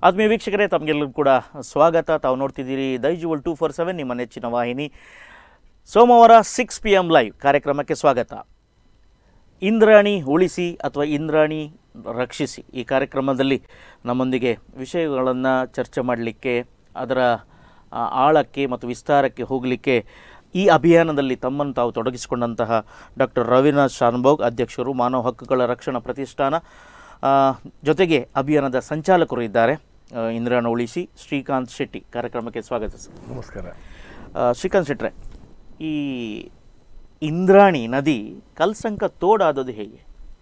ಆತ್ಮೀಯ ವೀಕ್ಷಕರೇ ತಮಗೆಲ್ಲರಿಗೂ ಕೂಡ ಸ್ವಾಗತ ತಾವು ನೋಡ್ತಿದ್ದೀರಿ ದೈಜುವಲ್ ಟೂ ಫೋರ್ ಸೆವೆನ್ ನಿಮ್ಮ ನೆಚ್ಚಿನ ವಾಹಿನಿ ಸೋಮವಾರ ಸಿಕ್ಸ್ ಪಿ ಎಮ್ ಲೈವ್ ಕಾರ್ಯಕ್ರಮಕ್ಕೆ ಸ್ವಾಗತ ಇಂದ್ರಾಣಿ ಉಳಿಸಿ ಅಥವಾ ಇಂದ್ರಾಣಿ ರಕ್ಷಿಸಿ ಈ ಕಾರ್ಯಕ್ರಮದಲ್ಲಿ ನಮ್ಮೊಂದಿಗೆ ವಿಷಯಗಳನ್ನು ಚರ್ಚೆ ಮಾಡಲಿಕ್ಕೆ ಅದರ ಆ, ಆಳಕ್ಕೆ ಮತ್ತು ವಿಸ್ತಾರಕ್ಕೆ ಹೋಗಲಿಕ್ಕೆ ಈ ಅಭಿಯಾನದಲ್ಲಿ ತಮ್ಮನ್ನು ತಾವು ತೊಡಗಿಸಿಕೊಂಡಂತಹ ಡಾಕ್ಟರ್ ರವೀನಾಥ್ ಶಾನ್ಭೋಗ್ ಅಧ್ಯಕ್ಷರು ಮಾನವ ಹಕ್ಕುಗಳ ರಕ್ಷಣಾ ಪ್ರತಿಷ್ಠಾನ ಆ, ಜೊತೆಗೆ ಅಭಿಯಾನದ ಸಂಚಾಲಕರು ಇದ್ದಾರೆ ಆ, ಇಂದ್ರಾಣ ಉಳಿಸಿ ಶ್ರೀಕಾಂತ್ ಶೆಟ್ಟಿ ಕಾರ್ಯಕ್ರಮಕ್ಕೆ ಸ್ವಾಗತ ಸರ್ ನಮಸ್ಕಾರ ಆ, ಶ್ರೀಕಾಂತ್ ಶೆಟ್ರೆ ಈ ಇಂದ್ರಾಣಿ ನದಿ ಕಲ್ಸಂಕ ತೋಡಾದದ್ದು ಹೇಗೆ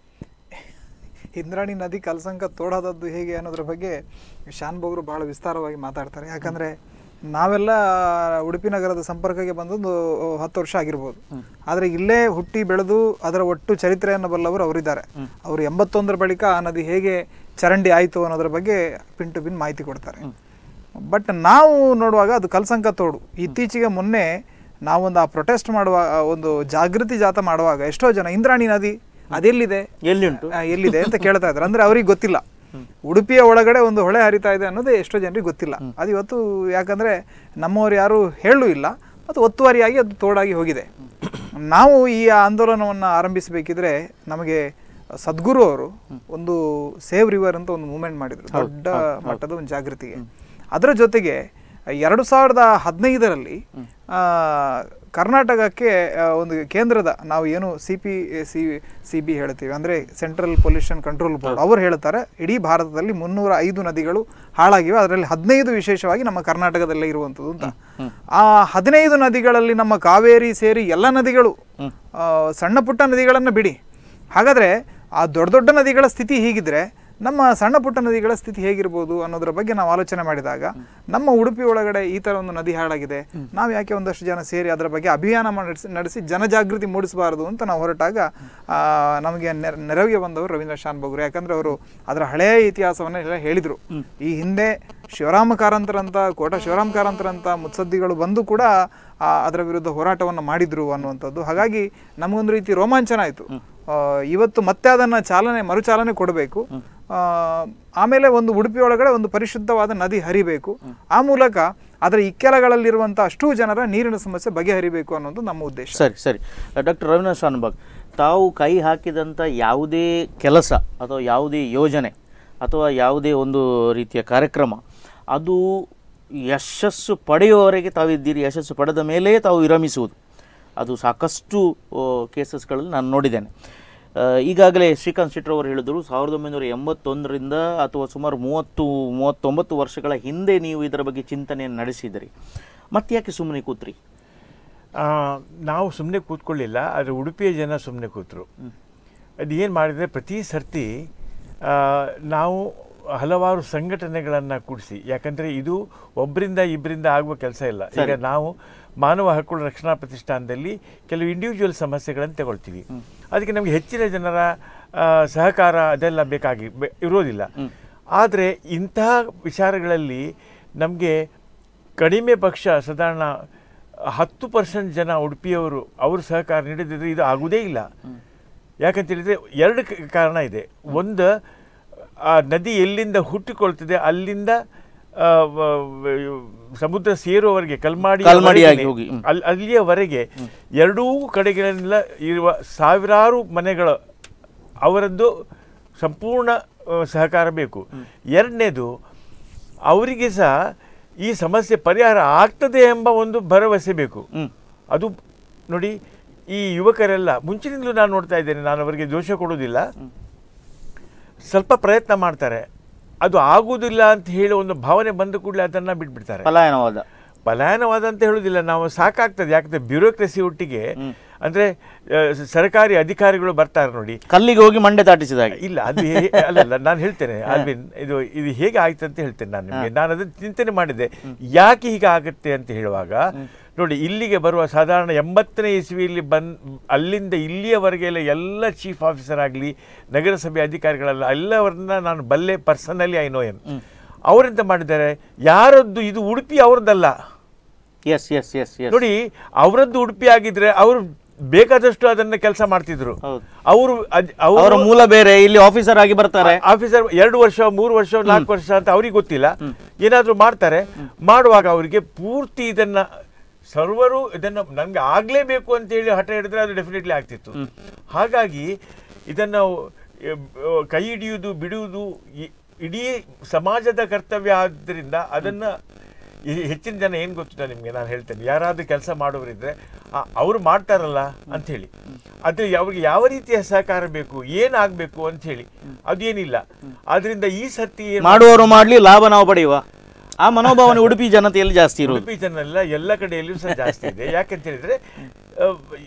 ಇಂದ್ರಾಣಿ ನದಿ ಕಲ್ಸಂಕ ತೋಡಾದದ್ದು ಹೇಗೆ ಅನ್ನೋದ್ರ ಬಗ್ಗೆ ಶಾನ್ ಬೋಗ್ರು ಬಹಳ ವಿಸ್ತಾರವಾಗಿ ಮಾತಾಡ್ತಾರೆ ಯಾಕಂದ್ರೆ ನಾವೆಲ್ಲ ಉಡುಪಿ ನಗರದ ಸಂಪರ್ಕಕ್ಕೆ ಬಂದದ್ದು ಹತ್ತು ವರ್ಷ ಆಗಿರ್ಬೋದು ಆದರೆ ಇಲ್ಲೇ ಹುಟ್ಟಿ ಬೆಳೆದು ಅದರ ಒಟ್ಟು ಚರಿತ್ರೆಯನ್ನು ಬಲ್ಲವರು ಅವರಿದ್ದಾರೆ ಅವರು ಎಂಬತ್ತೊಂದರ ಬಳಿಕ ಆ ನದಿ ಹೇಗೆ ಚರಂಡಿ ಆಯಿತು ಅನ್ನೋದ್ರ ಬಗ್ಗೆ ಪಿನ್ ಟು ಪಿನ್ ಮಾಹಿತಿ ಕೊಡ್ತಾರೆ ಬಟ್ ನಾವು ನೋಡುವಾಗ ಅದು ಕಲ್ಸಂಕ ತೋಡು ಇತ್ತೀಚೆಗೆ ಮೊನ್ನೆ ನಾವೊಂದು ಆ ಪ್ರೊಟೆಸ್ಟ್ ಮಾಡುವ ಆ ಒಂದು ಜಾಗೃತಿ ಜಾತ ಮಾಡುವಾಗ ಎಷ್ಟೋ ಜನ ಇಂದ್ರಾಣಿ ನದಿ ಅದೆಲ್ಲಿದೆ ಎಲ್ಲಿಂಟು ಆ, ಎಲ್ಲಿದೆ ಅಂತ ಕೇಳ್ತಾ ಇದ್ದಾರೆ ಅಂದ್ರೆ ಅವ್ರಿಗೆ ಗೊತ್ತಿಲ್ಲ ಉಡುಪಿಯ ಒಳಗಡೆ ಒಂದು ಹೊಳೆ ಹರಿತಾ ಇದೆ ಅನ್ನೋದು ಎಷ್ಟೋ ಜನರಿಗೆ ಗೊತ್ತಿಲ್ಲ ಅದು ಇವತ್ತು ಯಾಕಂದ್ರೆ ನಮ್ಮವರು ಯಾರು ಹೇಳೂ ಇಲ್ಲ ಮತ್ತು ಒತ್ತುವರಿಯಾಗಿ ಅದು ತೋಡಾಗಿ ಹೋಗಿದೆ ನಾವು ಈ ಆಂದೋಲನವನ್ನು ಆರಂಭಿಸಬೇಕಿದ್ರೆ ನಮಗೆ ಸದ್ಗುರು ಅವರು ಒಂದು ಸೇವ್ ರಿವರ್ ಅಂತ ಒಂದು ಮೂವ್ಮೆಂಟ್ ಮಾಡಿದ್ರು ದೊಡ್ಡ ಮಟ್ಟದ ಒಂದು ಜಾಗೃತಿಗೆ ಅದರ ಜೊತೆಗೆ ಎರಡು ಸಾವಿರದ ಹದಿನೈದರಲ್ಲಿ ಕರ್ನಾಟಕಕ್ಕೆ ಆ, ಒಂದು ಕೇಂದ್ರದ ನಾವು ಏನು C P C C B ಹೇಳ್ತೀವಿ ಅಂದರೆ ಸೆಂಟ್ರಲ್ ಪೊಲ್ಯೂಷನ್ ಕಂಟ್ರೋಲ್ ಬೋರ್ಡ್ ಅವರು ಹೇಳ್ತಾರೆ ಇಡೀ ಭಾರತದಲ್ಲಿ ಮುನ್ನೂರ ಐದು ನದಿಗಳು ಹಾಳಾಗಿವೆ ಅದರಲ್ಲಿ ಹದಿನೈದು ವಿಶೇಷವಾಗಿ ನಮ್ಮ ಕರ್ನಾಟಕದಲ್ಲೇ ಇರುವಂಥದ್ದು ಅಂತ ಆ ಹದಿನೈದು ನದಿಗಳಲ್ಲಿ ನಮ್ಮ ಕಾವೇರಿ ಸೇರಿ ಎಲ್ಲ ನದಿಗಳು ಆ, ಸಣ್ಣ ಪುಟ್ಟ ನದಿಗಳನ್ನು ಬಿಡಿ ಹಾಗಾದರೆ ಆ ದೊಡ್ಡ ದೊಡ್ಡ ನದಿಗಳ ಸ್ಥಿತಿ ಹೀಗಿದ್ರೆ ನಮ್ಮ ಸಣ್ಣ ಪುಟ್ಟ ನದಿಗಳ ಸ್ಥಿತಿ ಹೇಗಿರ್ಬೋದು ಅನ್ನೋದ್ರ ಬಗ್ಗೆ ನಾವು ಆಲೋಚನೆ ಮಾಡಿದಾಗ ನಮ್ಮ ಉಡುಪಿ ಒಳಗಡೆ ಈ ಥರ ಒಂದು ನದಿ ಹಾಳಾಗಿದೆ ನಾವು ಯಾಕೆ ಒಂದಷ್ಟು ಜನ ಸೇರಿ ಅದರ ಬಗ್ಗೆ ಅಭಿಯಾನ ನಡೆಸಿ ನಡೆಸಿ ಜನಜಾಗೃತಿ ಮೂಡಿಸಬಾರದು ಅಂತ ನಾವು ಹೊರಟಾಗ ಆ, ನಮಗೆ ನೆರ- ನೆರವಿಗೆ ಬಂದವರು ರವೀಂದ್ರ ಶಾನ್ ಬಗ್ರು ಯಾಕಂದ್ರೆ ಅವರು ಅದರ ಹಳೆಯ ಇತಿಹಾಸವನ್ನು ಎಲ್ಲ ಹೇಳಿದರು ಈ ಹಿಂದೆ ಶಿವರಾಮ ಕಾರಂತರಂತ ಕೋಟ ಶಿವರಾಮ ಕಾರಂತರಂತ ಮುತ್ಸದ್ದಿಗಳು ಬಂದು ಕೂಡ ಆ, ಅದರ ವಿರುದ್ಧ ಹೋರಾಟವನ್ನು ಮಾಡಿದ್ರು ಅನ್ನುವಂಥದ್ದು ಹಾಗಾಗಿ ನಮಗೊಂದು ರೀತಿ ರೋಮಾಂಚನ ಆಯಿತು ಇವತ್ತು ಮತ್ತೆ ಅದನ್ನು ಚಾಲನೆ ಮರುಚಾಲನೆ ಕೊಡಬೇಕು ಆಮೇಲೆ ಒಂದು ಉಡುಪಿ ಒಳಗಡೆ ಒಂದು ಪರಿಶುದ್ಧವಾದ ನದಿ ಹರಿಬೇಕು ಆ ಮೂಲಕ ಅದರ ಇಕ್ಕೆಲಗಳಲ್ಲಿರುವಂಥ ಅಷ್ಟೂ ಜನರ ನೀರಿನ ಸಮಸ್ಯೆ ಬಗೆಹರಿಬೇಕು ಅನ್ನೋದು ನಮ್ಮ ಉದ್ದೇಶ ಸರಿ ಸರಿ ಡಾಕ್ಟರ್ ರವೀನಾಥ್ ಶಾನ್ಭಾಗ್ ತಾವು ಕೈ ಹಾಕಿದಂಥ ಯಾವುದೇ ಕೆಲಸ ಅಥವಾ ಯಾವುದೇ ಯೋಜನೆ ಅಥವಾ ಯಾವುದೇ ಒಂದು ರೀತಿಯ ಕಾರ್ಯಕ್ರಮ ಅದು ಯಶಸ್ಸು ಪಡೆಯುವವರೆಗೆ ತಾವಿದ್ದೀರಿ ಯಶಸ್ಸು ಪಡೆದ ಮೇಲೇ ತಾವು ವಿರಮಿಸುವುದು ಅದು ಸಾಕಷ್ಟು ಕೇಸಸ್ಗಳಲ್ಲಿ ನಾನು ನೋಡಿದ್ದೇನೆ ಆ, ಈಗಾಗಲೇ ಶ್ರೀಕಾಂತ್ ಶೆಟ್ಟರ್ ಅವರು ಹೇಳಿದರು ಸಾವಿರದ ಒಂಬೈನೂರ ಎಂಬತ್ತೊಂದರಿಂದ ಅಥವಾ ಸುಮಾರು ಮೂವತ್ತು ಮೂವತ್ತೊಂಬತ್ತು ವರ್ಷಗಳ ಹಿಂದೆ ನೀವು ಇದರ ಬಗ್ಗೆ ಚಿಂತನೆಯನ್ನು ನಡೆಸಿದಿರಿ ಮತ್ತೆ ಯಾಕೆ ಸುಮ್ಮನೆ ಕೂತ್ರಿ ಆ, ನಾವು ಸುಮ್ಮನೆ ಕೂತ್ಕೊಳ್ಳಿಲ್ಲ ಆದರೆ ಉಡುಪಿಯ ಜನ ಸುಮ್ಮನೆ ಕೂತರು ಅದು ಏನು ಮಾಡಿದರೆ ಪ್ರತಿ ಸರ್ತಿ ಆ, ನಾವು ಹಲವಾರು ಸಂಘಟನೆಗಳನ್ನು ಕೂಡಿಸಿ ಯಾಕಂದರೆ ಇದು ಒಬ್ಬರಿಂದ ಇಬ್ಬರಿಂದ ಆಗುವ ಕೆಲಸ ಇಲ್ಲ ಈಗ ನಾವು ಮಾನವ ಹಕ್ಕುಗಳ ರಕ್ಷಣಾ ಪ್ರತಿಷ್ಠಾನದಲ್ಲಿ ಕೆಲವು ಇಂಡಿವಿಜುವಲ್ ಸಮಸ್ಯೆಗಳನ್ನು ತಗೊಳ್ತೀವಿ ಅದಕ್ಕೆ ನಮಗೆ ಹೆಚ್ಚಿನ ಜನರ ಆ, ಸಹಕಾರ ಅದೆಲ್ಲ ಬೇಕಾಗಿ ಬೆ- ಇರೋದಿಲ್ಲ ಆದರೆ ಇಂತಹ ವಿಚಾರಗಳಲ್ಲಿ ನಮಗೆ ಕಡಿಮೆ ಪಕ್ಷ ಸಾಧಾರಣ ಹತ್ತು ಪರ್ಸೆಂಟ್ ಜನ ಉಡುಪಿಯವರು ಅವರು ಸಹಕಾರ ನೀಡದಿದ್ರೆ ಇದು ಆಗುವುದೇ ಇಲ್ಲ ಯಾಕಂತ ಹೇಳಿದ್ರೆ ಎರಡು ಕ- ಕಾರಣ ಇದೆ ಒಂದು ಆ ನದಿ ಎಲ್ಲಿಂದ ಹುಟ್ಟಿಕೊಳ್ತದೆ ಅಲ್ಲಿಂದ ಆ, ವ- ವ- ಸಮುದ್ರ ಸೇರುವವರೆಗೆ ಕಲ್ಮಾಡಿ ಕಲ್ಮಾಡಿಯಾಗಿ ಹೋಗಿ, ಹ್ಮ್. ಅಲ್ಲಿ ಅಲ್ಲಿಯವರೆಗೆ ಎರಡೂ ಕಡೆಗಳಿಂದ ಇರುವ ಸಾವಿರಾರು ಮನೆಗಳು ಅವರದ್ದು ಸಂಪೂರ್ಣ ಆ, ಸಹಕಾರ ಬೇಕು ಎರಡನೇದು ಅವರಿಗೆ ಸಹ ಈ ಸಮಸ್ಯೆ ಪರಿಹಾರ ಆಗ್ತದೆ ಎಂಬ ಒಂದು ಭರವಸೆ ಬೇಕು ಹ್ಮ್. ಅದು ನೋಡಿ ಈ ಯುವಕರೆಲ್ಲ ಮುಂಚಿನಿಂದಲೂ ನಾನು ನೋಡ್ತಾ ಇದ್ದೇನೆ ನಾನು ಅವರಿಗೆ ದೋಷ ಕೊಡುವುದಿಲ್ಲ ಸ್ವಲ್ಪ ಪ್ರಯತ್ನ ಮಾಡ್ತಾರೆ ಅದು ಆಗುವುದಿಲ್ಲ ಅಂತ ಹೇಳಿ ಒಂದು ಭಾವನೆ ಬಂದ ಕೂಡಲೇ ಅದನ್ನು ಬಿಟ್ಬಿಡ್ತಾರೆ ಪಲಾಯನವಾದ ಪಲಾಯನವಾದ ಅಂತ ಹೇಳುವುದಿಲ್ಲ ನಾವು ಸಾಕಾಗ್ತದೆ ಯಾಕಂದ್ರೆ ಬ್ಯೂರೋಕ್ರಸಿ ಒಟ್ಟಿಗೆ ಅಂದ್ರೆ ಆ, ಸರ್ಕಾರಿ ಅಧಿಕಾರಿಗಳು ಬರ್ತಾರೆ ನೋಡಿ ಕಲ್ಲಿಗೆ ಹೋಗಿ ಮಂಡೆ ದಾಟಿಸಿದ ಹಾಗೆ ಇಲ್ಲ ಅದು ಹೇ- ಅಲ್ಲಲ್ಲ ನಾನು ಹೇಳ್ತೇನೆ ಅಲ್ವಿನ್ ಇದು ಇದು ಹೇಗೆ ಆಯ್ತು ಅಂತ ಹೇಳ್ತೇನೆ ನಾನು ನಿಮಗೆ ನಾನು ಅದನ್ನು ಚಿಂತನೆ ಮಾಡಿದ್ದೆ ಯಾಕೆ ಹೀಗೆ ಆಗುತ್ತೆ ಅಂತ ಹೇಳುವಾಗ ನೋಡಿ ಇಲ್ಲಿಗೆ ಬರುವ ಸಾಧಾರಣ ಎಂಬತ್ತನೇ ಇಸ್ವಿಯಲ್ಲಿ ಬಂದ್ ಅಲ್ಲಿಂದ ಇಲ್ಲಿಯವರೆಗೆ ಎಲ್ಲ ಎಲ್ಲ ಚೀಫ್ ಆಫೀಸರ್ ಆಗಲಿ ನಗರಸಭೆ ಅಧಿಕಾರಿಗಳೆಲ್ಲ ಎಲ್ಲವರನ್ನ ನಾನು ಬಲ್ಲೆ ಪರ್ಸನಲಿ ಐ ನೋ ಎಮ್ ಅವರೆಂತ ಮಾಡಿದ್ದಾರೆ ಯಾರದ್ದು ಇದು ಉಡುಪಿ ಅವ್ರದ್ದಲ್ಲ ಎಸ್ ಎಸ್ ಎಸ್ ಎಸ್ ನೋಡಿ ಅವರದ್ದು ಉಡುಪಿ ಆಗಿದ್ರೆ ಅವರು ಬೇಕಾದಷ್ಟು ಅದನ್ನ ಕೆಲಸ ಮಾಡ್ತಿದ್ರು ಹೌದು. ಅವರು ಅದ್- ಅವರ ಅವರು ಮೂಲ ಬೇರೆ ಇಲ್ಲಿ ಆಫೀಸರ್ ಆಗಿ ಬರ್ತಾರೆ ಆಫೀಸರ್ ಎರಡು ವರ್ಷ ಮೂರು ವರ್ಷ ನಾಲ್ಕು ವರ್ಷ ಅಂತ ಅವ್ರಿಗೆ ಗೊತ್ತಿಲ್ಲ ಏನಾದ್ರೂ ಮಾಡ್ತಾರೆ ಮಾಡುವಾಗ ಅವರಿಗೆ ಪೂರ್ತಿ ಇದನ್ನ ಸರ್ವರು ಇದನ್ನ ನನ್ಗೆ ಆಗ್ಲೇಬೇಕು ಅಂತ ಹೇಳಿ ಹಠ ಹಿಡಿದ್ರೆ ಅದು ಡೆಫಿನೆಟ್ಲಿ ಆಗ್ತಿತ್ತು ಹಾಗಾಗಿ ಇದನ್ನ ಎ, ಬ, ಕೈ ಹಿಡಿಯುವುದು ಬಿಡುವುದು ಇ- ಇಡೀ ಸಮಾಜದ ಕರ್ತವ್ಯ ಆದ್ದರಿಂದ ಅದನ್ನ ಈ ಹೆಚ್ಚಿನ ಜನ ಏನ್ ಗೊತ್ತಿಲ್ಲ ನಿಮ್ಗೆ ನಾನು ಹೇಳ್ತೇನೆ ಯಾರಾದ್ರೂ ಕೆಲಸ ಮಾಡೋರಿದ್ರೆ ಆ, ಅವ್ರು ಮಾಡ್ತಾರಲ್ಲ ಅಂತ ಹೇಳಿ ಅದು ಅವ್ರಿಗೆ ಯಾವ ರೀತಿಯ ಸಹಕಾರ ಬೇಕು ಏನಾಗಬೇಕು ಅಂತ ಹೇಳಿ ಅದೇನಿಲ್ಲ ಆದ್ರಿಂದ ಈ ಸರ್ತಿ ಏನ್ ಮಾಡುವವರು ಮಾಡ್ಲಿ ಲಾಭ ನಾವು ಪಡೆಯುವ ಆ ಮನೋಭಾವನೆ ಉಡುಪಿ ಜನತೆಯಲ್ಲಿ ಜಾಸ್ತಿ ಇರುವುದು ಉಡುಪಿ ಜನ ಎಲ್ಲ ಕಡೆಯಲ್ಲೂ ಸಹ ಜಾಸ್ತಿ ಇದೆ ಯಾಕಂತ ಹೇಳಿದ್ರೆ ಆ,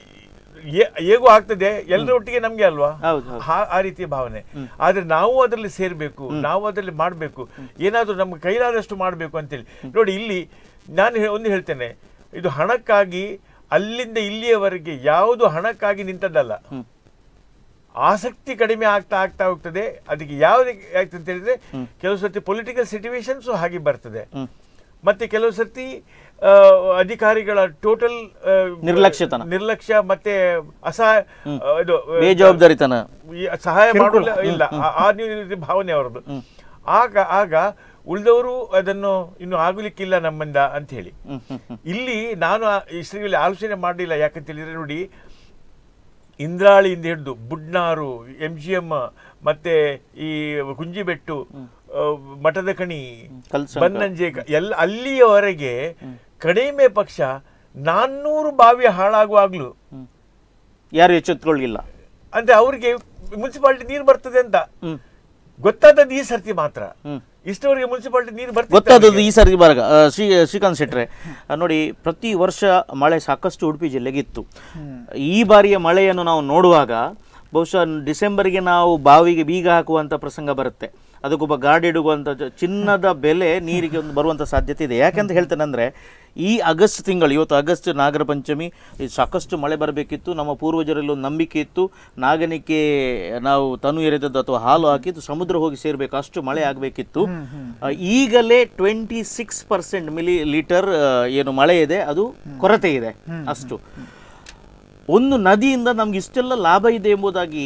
ಏ- ಹೇಗೂ ಆಗ್ತದೆ ಎಲ್ಲರೊಟ್ಟಿಗೆ ನಮ್ಗೆ ಅಲ್ವಾ ಹೌದು, ಹೌದು. ಆ- ಆ ರೀತಿಯ ಭಾವನೆ ಆದ್ರೆ ನಾವು ಅದರಲ್ಲಿ ಸೇರ್ಬೇಕು ನಾವು ಅದರಲ್ಲಿ ಮಾಡಬೇಕು ಏನಾದ್ರೂ ನಮ್ಗೆ ಕೈಲಾದಷ್ಟು ಮಾಡಬೇಕು ಅಂತೇಳಿ ನೋಡಿ ಇಲ್ಲಿ ನಾನು ಹೇ- ಒಂದು ಹೇಳ್ತೇನೆ ಇದು ಹಣಕ್ಕಾಗಿ ಅಲ್ಲಿಂದ ಇಲ್ಲಿಯವರೆಗೆ ಯಾವುದು ಹಣಕ್ಕಾಗಿ ನಿಂತದ್ದಲ್ಲ ಹ್ಮ್. ಆಸಕ್ತಿ ಕಡಿಮೆ ಆಗ್ತಾ ಆಗ್ತಾ ಹೋಗ್ತದೆ ಅದಕ್ಕೆ ಯಾವ್ದು ಆಗ್ತದೆ ಅಂತ ಹೇಳಿದ್ರೆ ಕೆಲವು ಸರ್ತಿ ಪೊಲಿಟಿಕಲ್ ಸಿಚುವೇಶನ್ಸ್ ಹಾಗೆ ಬರ್ತದೆ ಹ್ಮ್. ಮತ್ತೆ ಕೆಲವು ಸರ್ತಿ ಆ, ಅಧಿಕಾರಿಗಳ ಟೋಟಲ್ ನಿರ್ಲಕ್ಷ್ಯತನ. ನಿರ್ಲಕ್ಷ್ಯ ಮತ್ತೆ ಅಸಹಾಯ ಆ, ಇದು ಆ, ಬೇಜವಾಬ್ದಾರಿತನ ಈ ಸಹಾಯ ಮಾಡಲ್ಲ ಇಲ್ಲ ಆ- ಆ ರೀತಿ ಭಾವನೆ ಅವರದ್ದು ಆಗ ಆಗ ಉಳಿದವರು ಅದನ್ನು ಇನ್ನು ಆಗಲಿಕ್ಕಿಲ್ಲ ನಮ್ಮಿಂದ ಅಂತ ಹೇಳಿ ಹ್ಮ್, ಹ್ಮ್, ಹ್ಮ್. ಇಲ್ಲಿ ನಾನು ಆ- ಈ ಶ್ರೀಗಳಲ್ಲಿ ಆಲೋಚನೆ ಮಾಡಲಿಲ್ಲ ಯಾಕಂತ ಹೇಳಿದ್ರೆ ನೋಡಿ ಇಂದ್ರಾಳಿಯಿಂದ ಹಿಡಿದು ಬುಡ್ನಾರು ಎಂ ಜಿ ಎಂ ಮತ್ತೆ ಈ ಕುಂಜಿಬೆಟ್ಟು ಆ, ಮಠದ ಕಣಿ ಕಲ್ಸಂಕ. ಬನ್ನಂಜೆ ಕ- ಎಲ್ಲ ಅಲ್ಲಿಯವರೆಗೆ ಕಡಿಮೆ ಪಕ್ಷ ನಾನ್ನೂರು ಬಾವಿ ಹಾಳಾಗುವಾಗ್ಲೂ ಯಾರು ಎಚ್ಚೆತ್ಕೊಳ್ಳಿಲ್ಲ ಅಂದ್ರೆ ಅವ್ರಿಗೆ ಮುನ್ಸಿಪಾಲಿಟಿ ನೀರು ಬರ್ತದೆ ಅಂತ ಹ್ಮ್ ಗೊತ್ತಾದದ್ದು ಈ ಸರ್ತಿ ಮಾತ್ರ ಹ್ಮ್. ಇಷ್ಟವರೆಗೆ ಮುನ್ಸಿಪಾಲಿಟಿ ನೀರು ಬರ್ತದೆ ಗೊತ್ತಾದದ್ದು ಈ ಸಾರಿ ಬರಗ ಆ, ಶ್ರೀ ಶ್ರೀಕಾಂತ್ ಶೆಟ್ರೆ ಆ, ನೋಡಿ ಪ್ರತಿ ವರ್ಷ ಮಳೆ ಸಾಕಷ್ಟು ಉಡುಪಿ ಜಿಲ್ಲೆಗೆ ಇತ್ತು ಈ ಬಾರಿಯ ಮಳೆಯನ್ನು ನಾವು ನೋಡುವಾಗ ಬಹುಶಃ ಡಿಸೆಂಬರ್ಗೆ ನಾವು ಬಾವಿಗೆ ಬೀಗ ಹಾಕುವಂಥ ಪ್ರಸಂಗ ಬರುತ್ತೆ ಅದಕ್ಕೊಬ್ಬ ಗಾರ್ಡ್ ಇಡುವಂಥ ಜ- ಚಿನ್ನದ ಬೆಲೆ ನೀರಿಗೆ ಒಂದು ಬರುವಂಥ ಸಾಧ್ಯತೆ ಇದೆ ಯಾಕಂತ ಹೇಳ್ತೇನೆ ಅಂದರೆ ಈ ಆಗಸ್ಟ್ ತಿಂಗಳು ಇವತ್ತು ಆಗಸ್ಟ್ ನಾಗರ ಪಂಚಮಿ ಈ ಸಾಕಷ್ಟು ಮಳೆ ಬರಬೇಕಿತ್ತು ನಮ್ಮ ಪೂರ್ವಜರಲ್ಲಿ ಒಂದು ನಂಬಿಕೆ ಇತ್ತು ನಾಗನಿಕೆ ನಾವು ತನು ಎರೆದದ್ದು ಅಥವಾ ಹಾಲು ಹಾಕಿದ್ದು ಸಮುದ್ರ ಹೋಗಿ ಸೇರಬೇಕು ಅಷ್ಟು ಮಳೆ ಆಗಬೇಕಿತ್ತು ಈಗಲೇ twenty six percent millilitre ಏನು ಮಳೆ ಇದೆ ಅದು ಕೊರತೆ ಇದೆ ಅಷ್ಟು ಒಂದು ನದಿಯಿಂದ ನಮ್ಗೆ ಇಷ್ಟೆಲ್ಲ ಲಾಭ ಇದೆ ಎಂಬುದಾಗಿ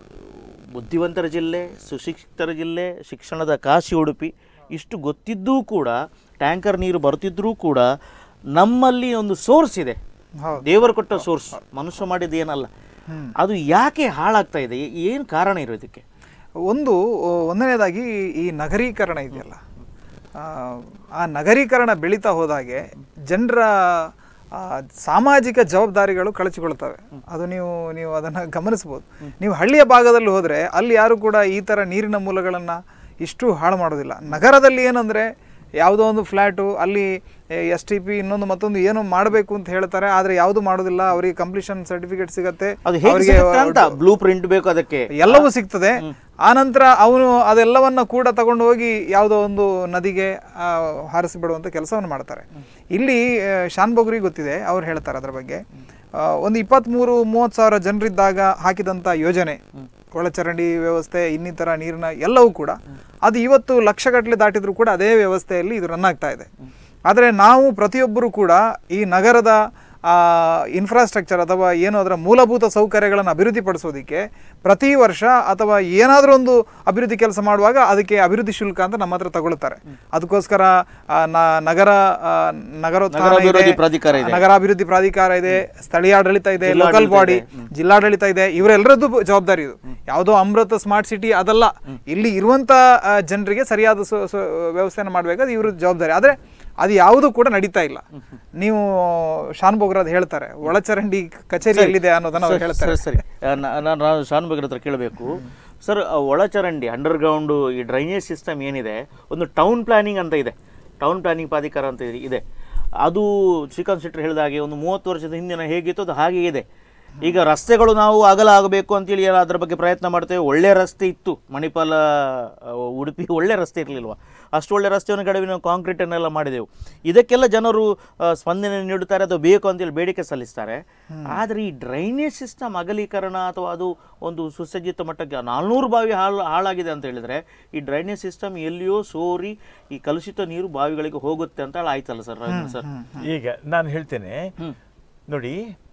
ಬುದ್ಧಿವಂತರ ಜಿಲ್ಲೆ ಸುಶಿಕ್ಷಿತರ ಜಿಲ್ಲೆ ಶಿಕ್ಷಣದ ಕಾಶಿ ಉಡುಪಿ ಇಷ್ಟು ಗೊತ್ತಿದ್ದೂ ಕೂಡ ಟ್ಯಾಂಕರ್ ನೀರು ಬರುತ್ತಿದ್ದರೂ ಕೂಡ ನಮ್ಮಲ್ಲಿ ಒಂದು ಸೋರ್ಸ್ ಇದೆ ಹೌದು ದೇವರು ಕೊಟ್ಟ ಸೋರ್ಸ್ ಮನುಷ್ಯ ಮಾಡಿದ್ದು ಏನಲ್ಲ ಅದು ಯಾಕೆ ಹಾಳಾಗ್ತಾ ಇದೆ ಏನು ಕಾರಣ ಇರೋದಕ್ಕೆ ಒಂದು ಆ, ಒಂದನೇದಾಗಿ ಈ ನಗರೀಕರಣ ಇದೆಯಲ್ಲ ಆ, ಆ ನಗರೀಕರಣ ಬೆಳೀತಾ ಹೋದಾಗೆ ಜನರ ಆ, ಸಾಮಾಜಿಕ ಜವಾಬ್ದಾರಿಗಳು ಕಳಚಿಕೊಳ್ತವೆ ಅದು ನೀವು ನೀವು ಅದನ್ನು ಗಮನಿಸ್ಬೋದು ನೀವು ಹಳ್ಳಿಯ ಭಾಗದಲ್ಲಿ ಹೋದರೆ ಅಲ್ಲಿ ಯಾರು ಕೂಡ ಈ ಥರ ನೀರಿನ ಮೂಲಗಳನ್ನು ಇಷ್ಟು ಹಾಳು ಮಾಡೋದಿಲ್ಲ ನಗರದಲ್ಲಿ ಏನಂದರೆ ಯಾವುದೋ ಒಂದು ಫ್ಲ್ಯಾಟು ಅಲ್ಲಿ ಎಸ್ ಟಿ ಪಿ ಇನ್ನೊಂದು ಮತ್ತೊಂದು ಏನೋ ಮಾಡಬೇಕು ಅಂತ ಹೇಳ್ತಾರೆ ಆದರೆ ಯಾವುದು ಮಾಡೋದಿಲ್ಲ ಅವರಿಗೆ ಕಂಪ್ಲೀಷನ್ ಸರ್ಟಿಫಿಕೇಟ್ ಸಿಗತ್ತೆ ಅದು ಹೇಗೆ ಅವರಿಗೆ ಸಿಗುತ್ತೆ ಅಂತ ಬ್ಲೂ ಪ್ರಿಂಟ್ ಬೇಕು ಅದಕ್ಕೆ ಎಲ್ಲವೂ ಸಿಗ್ತದೆ ಆನಂತರ ಅವನು ಅದೆಲ್ಲವನ್ನ ಕೂಡ ತಗೊಂಡು ಹೋಗಿ ಯಾವುದೋ ಒಂದು ನದಿಗೆ ಆ, ಹಾರಿಸಿಬಿಡುವಂಥ ಕೆಲಸವನ್ನು ಮಾಡ್ತಾರೆ ಇಲ್ಲಿ ಆ, ಶಾನ್ ಬೊಗ್ರಿ ಗೊತ್ತಿದೆ ಅವ್ರು ಹೇಳ್ತಾರೆ ಅದರ ಬಗ್ಗೆ ಆ, ಒಂದು ಇಪ್ಪತ್ತ್ಮೂರು ಮೂವತ್ತು ಸಾವಿರ ಜನರಿದ್ದಾಗ ಹಾಕಿದಂಥ ಯೋಜನೆ ಒಳಚರಂಡಿ ವ್ಯವಸ್ಥೆ ಇನ್ನಿತರ ನೀರಿನ ಎಲ್ಲವೂ ಕೂಡ ಅದು ಇವತ್ತು ಲಕ್ಷಗಟ್ಟಲೆ ದಾಟಿದ್ರು ಕೂಡ ಅದೇ ವ್ಯವಸ್ಥೆಯಲ್ಲಿ ಇದು ರನ್ ಆಗ್ತಾ ಇದೆ ಆದರೆ ನಾವು ಪ್ರತಿಯೊಬ್ಬರು ಕೂಡ ಈ ನಗರದ ಇನ್ಫ್ರಾಸ್ಟ್ರಕ್ಚರ್ ಅಥವಾ ಏನು ಅದರ ಮೂಲಭೂತ ಸೌಕರ್ಯಗಳನ್ನು ಅಭಿವೃದ್ಧಿಪಡಿಸೋದಕ್ಕೆ ಪ್ರತಿ ವರ್ಷ ಅಥವಾ ಏನಾದರೂ ಒಂದು ಅಭಿವೃದ್ಧಿ ಕೆಲಸ ಮಾಡುವಾಗ ಅದಕ್ಕೆ ಅಭಿವೃದ್ಧಿ ಶುಲ್ಕ ಅಂತ ನಮ್ಮ ಹತ್ರ ತಗೊಳ್ತಾರೆ ಅದಕ್ಕೋಸ್ಕರ ಆ, ನ- ನಗರ ಆ, ನಗರೋತ್ಥಾನ ನಗರಾಭಿವೃದ್ಧಿ ಇದೆ, ಪ್ರಾಧಿಕಾರ ಇದೆ. ನಗರಾಭಿವೃದ್ಧಿ ಪ್ರಾಧಿಕಾರ ಇದೆ ಸ್ಥಳೀಯಾಡಳಿತ ಇದೆ ಲೋಕಲ್ ಬಾಡಿ ಜಿಲ್ಲಾಡಳಿತ ಇದೆ ಇವರೆಲ್ಲರದ್ದು ಬ- ಜವಾಬ್ದಾರಿ ಇದು ಯಾವುದೋ ಅಮೃತ ಸ್ಮಾರ್ಟ್ ಸಿಟಿ ಅದಲ್ಲ ಇಲ್ಲಿ ಇರುವಂತ ಆ, ಜನರಿಗೆ ಸರಿಯಾದ ಸು- ಸು- ವ್ಯವಸ್ಥೆಯನ್ನು ಮಾಡಬೇಕಾದ್ರೆ ಇವ್ರ ಜವಾಬ್ದಾರಿ ಆದರೆ ಅದು ಯಾವುದೂ ಕೂಡ ನಡೀತಾ ಇಲ್ಲ ನೀವು ಶಾನ್ ಬೋಗ್ರಾದ್ ಹೇಳ್ತಾರೆ ಒಳಚರಂಡಿ ಕಚೇರಿ ಎಲ್ಲಿದೆ ಅನ್ನೋದನ್ನ ಅವ್ರು ಹೇಳ್ತಾರೆ ಸರಿ ಸರಿ ನಾನು ನಾನು ಶಾನ್ ಬಗ್ರ ಹತ್ರ ಕೇಳಬೇಕು ಸರ್ ಆ ಒಳಚರಂಡಿ ಅಂಡರ್ಗ್ರೌಂಡು ಈ ಡ್ರೈನೇಜ್ ಸಿಸ್ಟಮ್ ಏನಿದೆ ಒಂದು ಟೌನ್ ಪ್ಲಾನಿಂಗ್ ಅಂತ ಇದೆ ಟೌನ್ ಪ್ಲಾನಿಂಗ್ ಪ್ರಾಧಿಕಾರ ಅಂತ ಇದೆ- ಇದೆ ಅದು ಶ್ರೀಕಾಂತ್ ಶೆಟ್ಟರ್ ಹೇಳಿದ ಹಾಗೆ ಒಂದು ಮೂವತ್ತು ವರ್ಷದ ಹಿಂದಿನ ಹೇಗಿತ್ತು ಅದು ಹಾಗೆ ಇದೆ ಈಗ ರಸ್ತೆಗಳು ನಾವು ಅಗಲ ಆಗಬೇಕು ಅಂತೇಳಿ ಎಲ್ಲ ಅದರ ಬಗ್ಗೆ ಪ್ರಯತ್ನ ಮಾಡ್ತೇವೆ ಒಳ್ಳೆ ರಸ್ತೆ ಇತ್ತು ಮಣಿಪಾಲ ಆ, ಉಡುಪಿ ಒಳ್ಳೆ ರಸ್ತೆ ಇರಲಿಲ್ವಾ ಅಷ್ಟು ಒಳ್ಳೆ ರಸ್ತೆಯನ್ನು ಕಡೆಗೆ ನಾವು ಕಾಂಕ್ರೀಟನ್ನೆಲ್ಲ ಮಾಡಿದೆವು ಇದಕ್ಕೆಲ್ಲ ಜನರು ಆ, ಸ್ಪಂದನೆ ನೀಡುತ್ತಾರೆ ಅದು ಬೇಕು ಅಂತೇಳಿ ಬೇಡಿಕೆ ಸಲ್ಲಿಸ್ತಾರೆ ಆದರೆ ಈ ಡ್ರೈನೇಜ್ ಸಿಸ್ಟಮ್ ಅಗಲೀಕರಣ ಅಥವಾ ಅದು ಒಂದು ಸುಸಜ್ಜಿತ ಮಟ್ಟಕ್ಕೆ ನಾಲ್ನೂರು ಬಾವಿ ಹಾಳು ಹಾಳಾಗಿದೆ ಅಂತ ಹೇಳಿದರೆ ಈ ಡ್ರೈನೇಜ್ ಸಿಸ್ಟಮ್ ಎಲ್ಲಿಯೋ ಸೋರಿ ಈ ಕಲುಷಿತ ನೀರು ಬಾವಿಗಳಿಗೆ ಹೋಗುತ್ತೆ ಅಂತ ಆಯ್ತಲ್ಲ ಸರ್ ರವೀಂದ್ರ ಸರ್ ಈಗ ನಾನು ಹೇಳ್ತೇನೆ ನೋಡಿ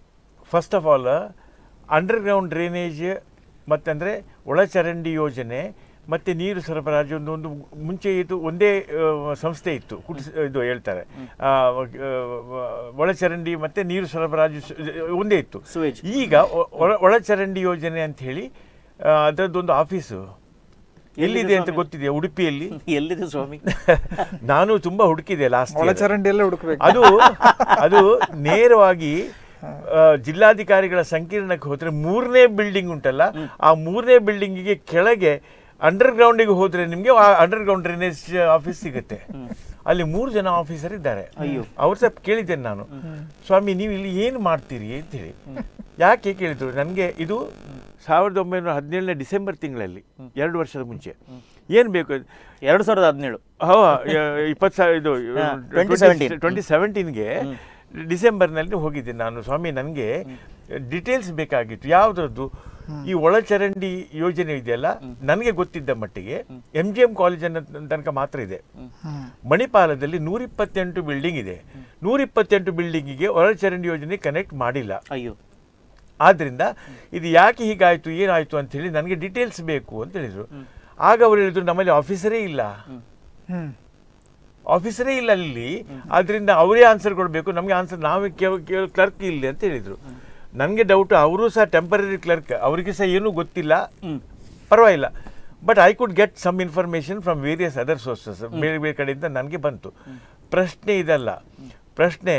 first of all underground drainage ಮತ್ತಂದರೆ ಒಳಚರಂಡಿ ಯೋಜನೆ ಮತ್ತು ನೀರು ಸರಬರಾಜು ಒಂದು ಒಂದು ಮುಂಚೆ ಇದು ಒಂದೇ ಆ, ಸಂಸ್ಥೆ ಇತ್ತು ಕುಟ್ಸ್ ಇದು ಹೇಳ್ತಾರೆ ಆ, ಆ, ಒಳಚರಂಡಿ ಮತ್ತು ನೀರು ಸರಬರಾಜು ಸ- ಒಂದೇ ಇತ್ತು Sewage. ಈಗ ಒ- ಒಳ- ಒಳಚರಂಡಿ ಯೋಜನೆ ಅಂತ ಹೇಳಿ ಆ, ಅದರದ್ದೊಂದು ಆಫೀಸು ಎಲ್ಲಿದೆ ಅಂತ ಸ್ವಾಮಿ? ಗೊತ್ತಿದೆಯಾ ಉಡುಪಿಯಲ್ಲಿ ಎಲ್ಲಿದೆ ಸ್ವಾಮಿ ನಾನು ತುಂಬಾ ಹುಡುಕಿದೆ ಲಾಸ್ಟ್ ಒಳಚರಂಡಿಯಲ್ಲೇ ಹುಡುಕ್ಬೇಕು ಅದು ಅದು ನೇರವಾಗಿ ಆ, ಜಿಲ್ಲಾಧಿಕಾರಿಗಳ ಸಂಕೀರ್ಣಕ್ಕೆ ಹೋದ್ರೆ ಮೂರನೇ ಬಿಲ್ಡಿಂಗ್ ಉಂಟಲ್ಲ ಆ ಮೂರನೇ ಬಿಲ್ಡಿಂಗಿಗೆ ಕೆಳಗೆ ಅಂಡರ್ ಗ್ರೌಂಡಿಗೆ ಹೋದ್ರೆ ನಿಮಗೆ ಅಂಡರ್ ಗ್ರೌಂಡ್ ಡ್ರೈನೇಜ್ ಆಫೀಸ್ ಸಿಗುತ್ತೆ ಅಲ್ಲಿ ಮೂರು ಜನ ಆಫೀಸರ್ ಇದ್ದಾರೆ ಅಯ್ಯೋ. ಅವ್ರ ಸ್ವಲ್ಪ ಕೇಳಿದ್ದೇನೆ ನಾನು ಸ್ವಾಮಿ ನೀವು ಇಲ್ಲಿ ಏನು ಮಾಡ್ತೀರಿ ಅಂತ ಹೇಳಿ ಯಾಕೆ ಕೇಳಿದ್ರು ನನಗೆ ಇದು ಸಾವಿರದ ಒಂಬೈನೂರ ಹದಿನೇಳನೇ ಡಿಸೆಂಬರ್ ತಿಂಗಳಲ್ಲಿ ಎರಡು ವರ್ಷದ ಮುಂಚೆ ಏನು ಬೇಕು ಎರಡು ಸಾವಿರದ ಹದಿನೇಳು ಹೋ ಇಪ್ಪತ್ತು ಸಾವಿರ ಇದು ಹಾ, 2017. ಟ್ವೆಂಟಿ ಸೆವೆಂಟೀನ್ಗೆ ಡಿಸೆಂಬರ್ನಲ್ಲಿ ಹೋಗಿದ್ದೆ ನಾನು ಸ್ವಾಮಿ ನನಗೆ ಡೀಟೇಲ್ಸ್ ಬೇಕಾಗಿತ್ತು ಯಾವುದ್ರದ್ದು ಈ ಒಳಚರಂಡಿ ಯೋಜನೆ ಇದೆಯಲ್ಲ ನನಗೆ ಗೊತ್ತಿದ್ದ ಮಟ್ಟಿಗೆ ಎಂ ಜಿ ಎಂ ಕಾಲೇಜನ್ನ ತನಕ ಮಾತ್ರ ಇದೆ ಹ್ಮ್. ಮಣಿಪಾಲದಲ್ಲಿ ನೂರಿಪ್ಪತ್ತೆಂಟು ಬಿಲ್ಡಿಂಗ್ ಇದೆ ನೂರಿಪ್ಪತ್ತೆಂಟು ಬಿಲ್ಡಿಂಗಿಗೆ ಒಳಚರಂಡಿ ಯೋಜನೆ ಕನೆಕ್ಟ್ ಮಾಡಿಲ್ಲ ಅಯ್ಯೋ ಆದ್ದರಿಂದ ಇದು ಯಾಕೆ ಹೀಗಾಯಿತು ಏನಾಯಿತು ಅಂತ ಹೇಳಿ ನನಗೆ ಡೀಟೇಲ್ಸ್ ಬೇಕು ಅಂತ ಹೇಳಿದರು ಆಗ ಅವರು ಹೇಳಿದ್ರು ನಮ್ಮಲ್ಲಿ ಆಫೀಸರೇ ಇಲ್ಲ ಹ್ಮ್ ಆಫೀಸರೇ ಇಲ್ಲ ಅಲ್ಲಿ ಆದ್ರಿಂದ ಅವರೇ ಆನ್ಸರ್ ಕೊಡಬೇಕು ನಮಗೆ ಆನ್ಸರ್ ನಾವೇ ಕ್ಲರ್ಕ್ ಇಲ್ಲ ಅಂತ ಹೇಳಿದರು ನನಗೆ ಡೌಟ್ ಅವರು ಸಹ ಟೆಂಪರರಿ ಕ್ಲರ್ಕ್ ಅವರಿಗೆ ಸಹ ಏನೂ ಗೊತ್ತಿಲ್ಲ ಹ್ಮ್ ಪರವಾಗಿಲ್ಲ but I could get some information from various other sources ಬೇರೆ ಬೇರೆ ಕಡೆಯಿಂದ ನನಗೆ ಬಂತು ಪ್ರಶ್ನೆ ಇದಲ್ಲ ಪ್ರಶ್ನೆ